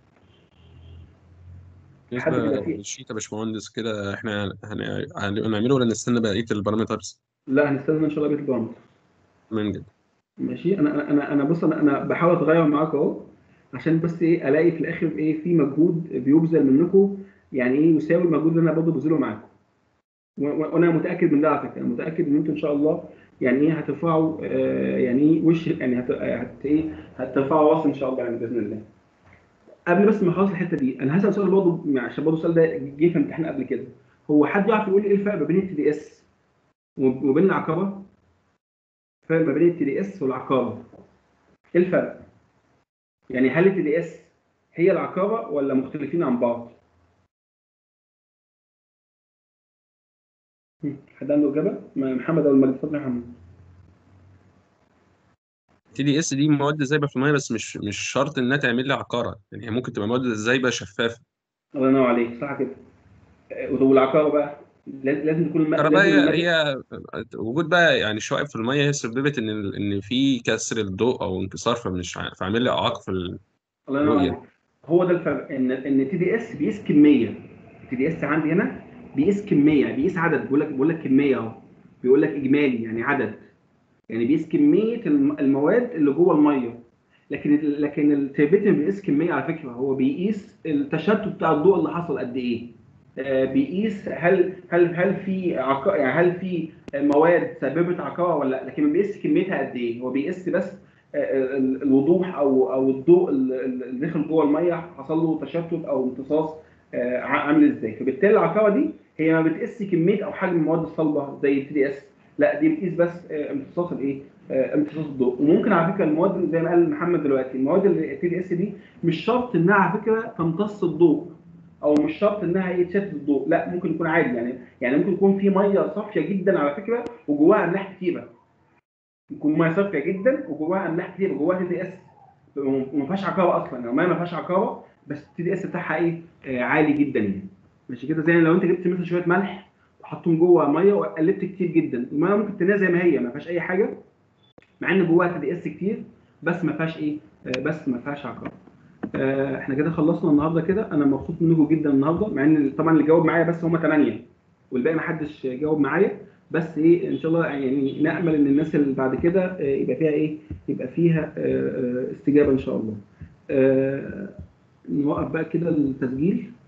حد بالنسبة كده فيه؟ للشيت يا باشمهندس كده احنا هن- هن- هنعمله ولا نستنى بقية البارامترز لا هنستنى ان شاء الله بقيه البارامترز من جد ماشي انا انا انا انا بص انا انا بحاول اتغير معاك اهو عشان بس ايه الاقي في الاخر ايه في مجهود بيبذل منكم يعني ايه يساوي المجهود اللي انا برضه ببذله معاكم و- و- وانا متاكد من ده على فكره انا متاكد ان انتوا ان شاء الله يعني ايه هترفعوا آه يعني ايه وش يعني هت, هت ايه هترفعوا راس ان شاء الله يعني باذن الله قبل بس ما اخلص الحته دي انا هسال سؤال برضه يعني عشان برضه السؤال ده جه في امتحان قبل كده هو حد يعرف يقول لي ايه الفرق ما بين التي دي اس وبين العقبه الفرق ما بين التي دي اس والعقابه ايه الفرق؟ يعني هل التي دي اس هي العقابه ولا مختلفين عن بعض؟ هم، حد عنده اجابه؟ ما- محمد او المجد اتفضل يا محمد تي دي اس دي مواد زايبة في المية بس مش مش شرط انها تعمل لي عقارة يعني هي ممكن تبقى مواد زايبة شفافة الله ينور عليك صح كده آه، والعقابه بقى لاز- لازم تكون الم... الكهرباء لازم هي المادة- هي وجود بقى يعني شوائب في المية هي سببت ان ال- ان في كسر الضوء او انكسار فمش ع- فعامل لي اعاقة في ال- الله ينور الرؤية عليك هو ده الفرق ان ان تي دي اس بيقيس كميه تي دي اس عندي هنا بيقيس كميه بيقيس عدد بيقول لك بيقول لك كميه اهو بيقول لك اجمالي يعني عدد يعني بيقيس كميه الم- المواد اللي جوه الميه لكن ال- لكن التربيتن بيقيس كميه على فكره هو بيقيس التشتت بتاع الضوء اللي حصل قد ايه آه، بيقيس هل هل هل في عقا يعني هل في مواد سببت عقارة ولا لا لكن ما بيقيس كميتها قد ايه هو بيقيس بس آه، ال- الوضوح او او الضوء ال- ال- اللي دخل جوه الميه حصل له تشتت او امتصاص آه، ع- عامل ازاي فبالتالي العقارة دي هي ما بتقيس كميه او حجم المواد الصلبه زي التي دي اس لا دي بتقيس بس آه، امتصاص الايه آه، امتصاص الضوء وممكن على فكره المواد زي ما قال محمد دلوقتي المواد اللي التي دي اس دي مش شرط انها على فكره تمتص الضوء او مش شرط انها ايه تشتت الضوء لا ممكن يكون عادي يعني يعني ممكن يكون في ميه صافيه جدا على فكره وجواها املاح كتيره يكون ميه صافيه جدا وجواها املاح كتيره جواها تي دي اس وما فيهاش عقاره اصلا يعني الميه ما فيهاش عقاره بس التي دي اس بتاعها ايه آه عالي جدا يعني ماشي كده زي لو انت جبت مثلا شويه ملح وحطهم جوه ميه وقلبت كتير جدا الميه ممكن تنزل زي ما هي ما فيهاش اي حاجه مع ان جواها تي دي اس كتير بس ما فيهاش ايه آه بس ما فيهاش عقاره آه، احنا كده خلصنا النهارده كده انا مبسوط منكم جدا النهارده مع ان طبعا اللي جاوب معايا بس هم 8 والباقي ما حدش جاوب معايا بس ايه ان شاء الله يعني نامل ان الناس اللي بعد كده آه، يبقى فيها ايه يبقى فيها آه، آه، استجابه ان شاء الله آه، نوقف بقى كده التسجيل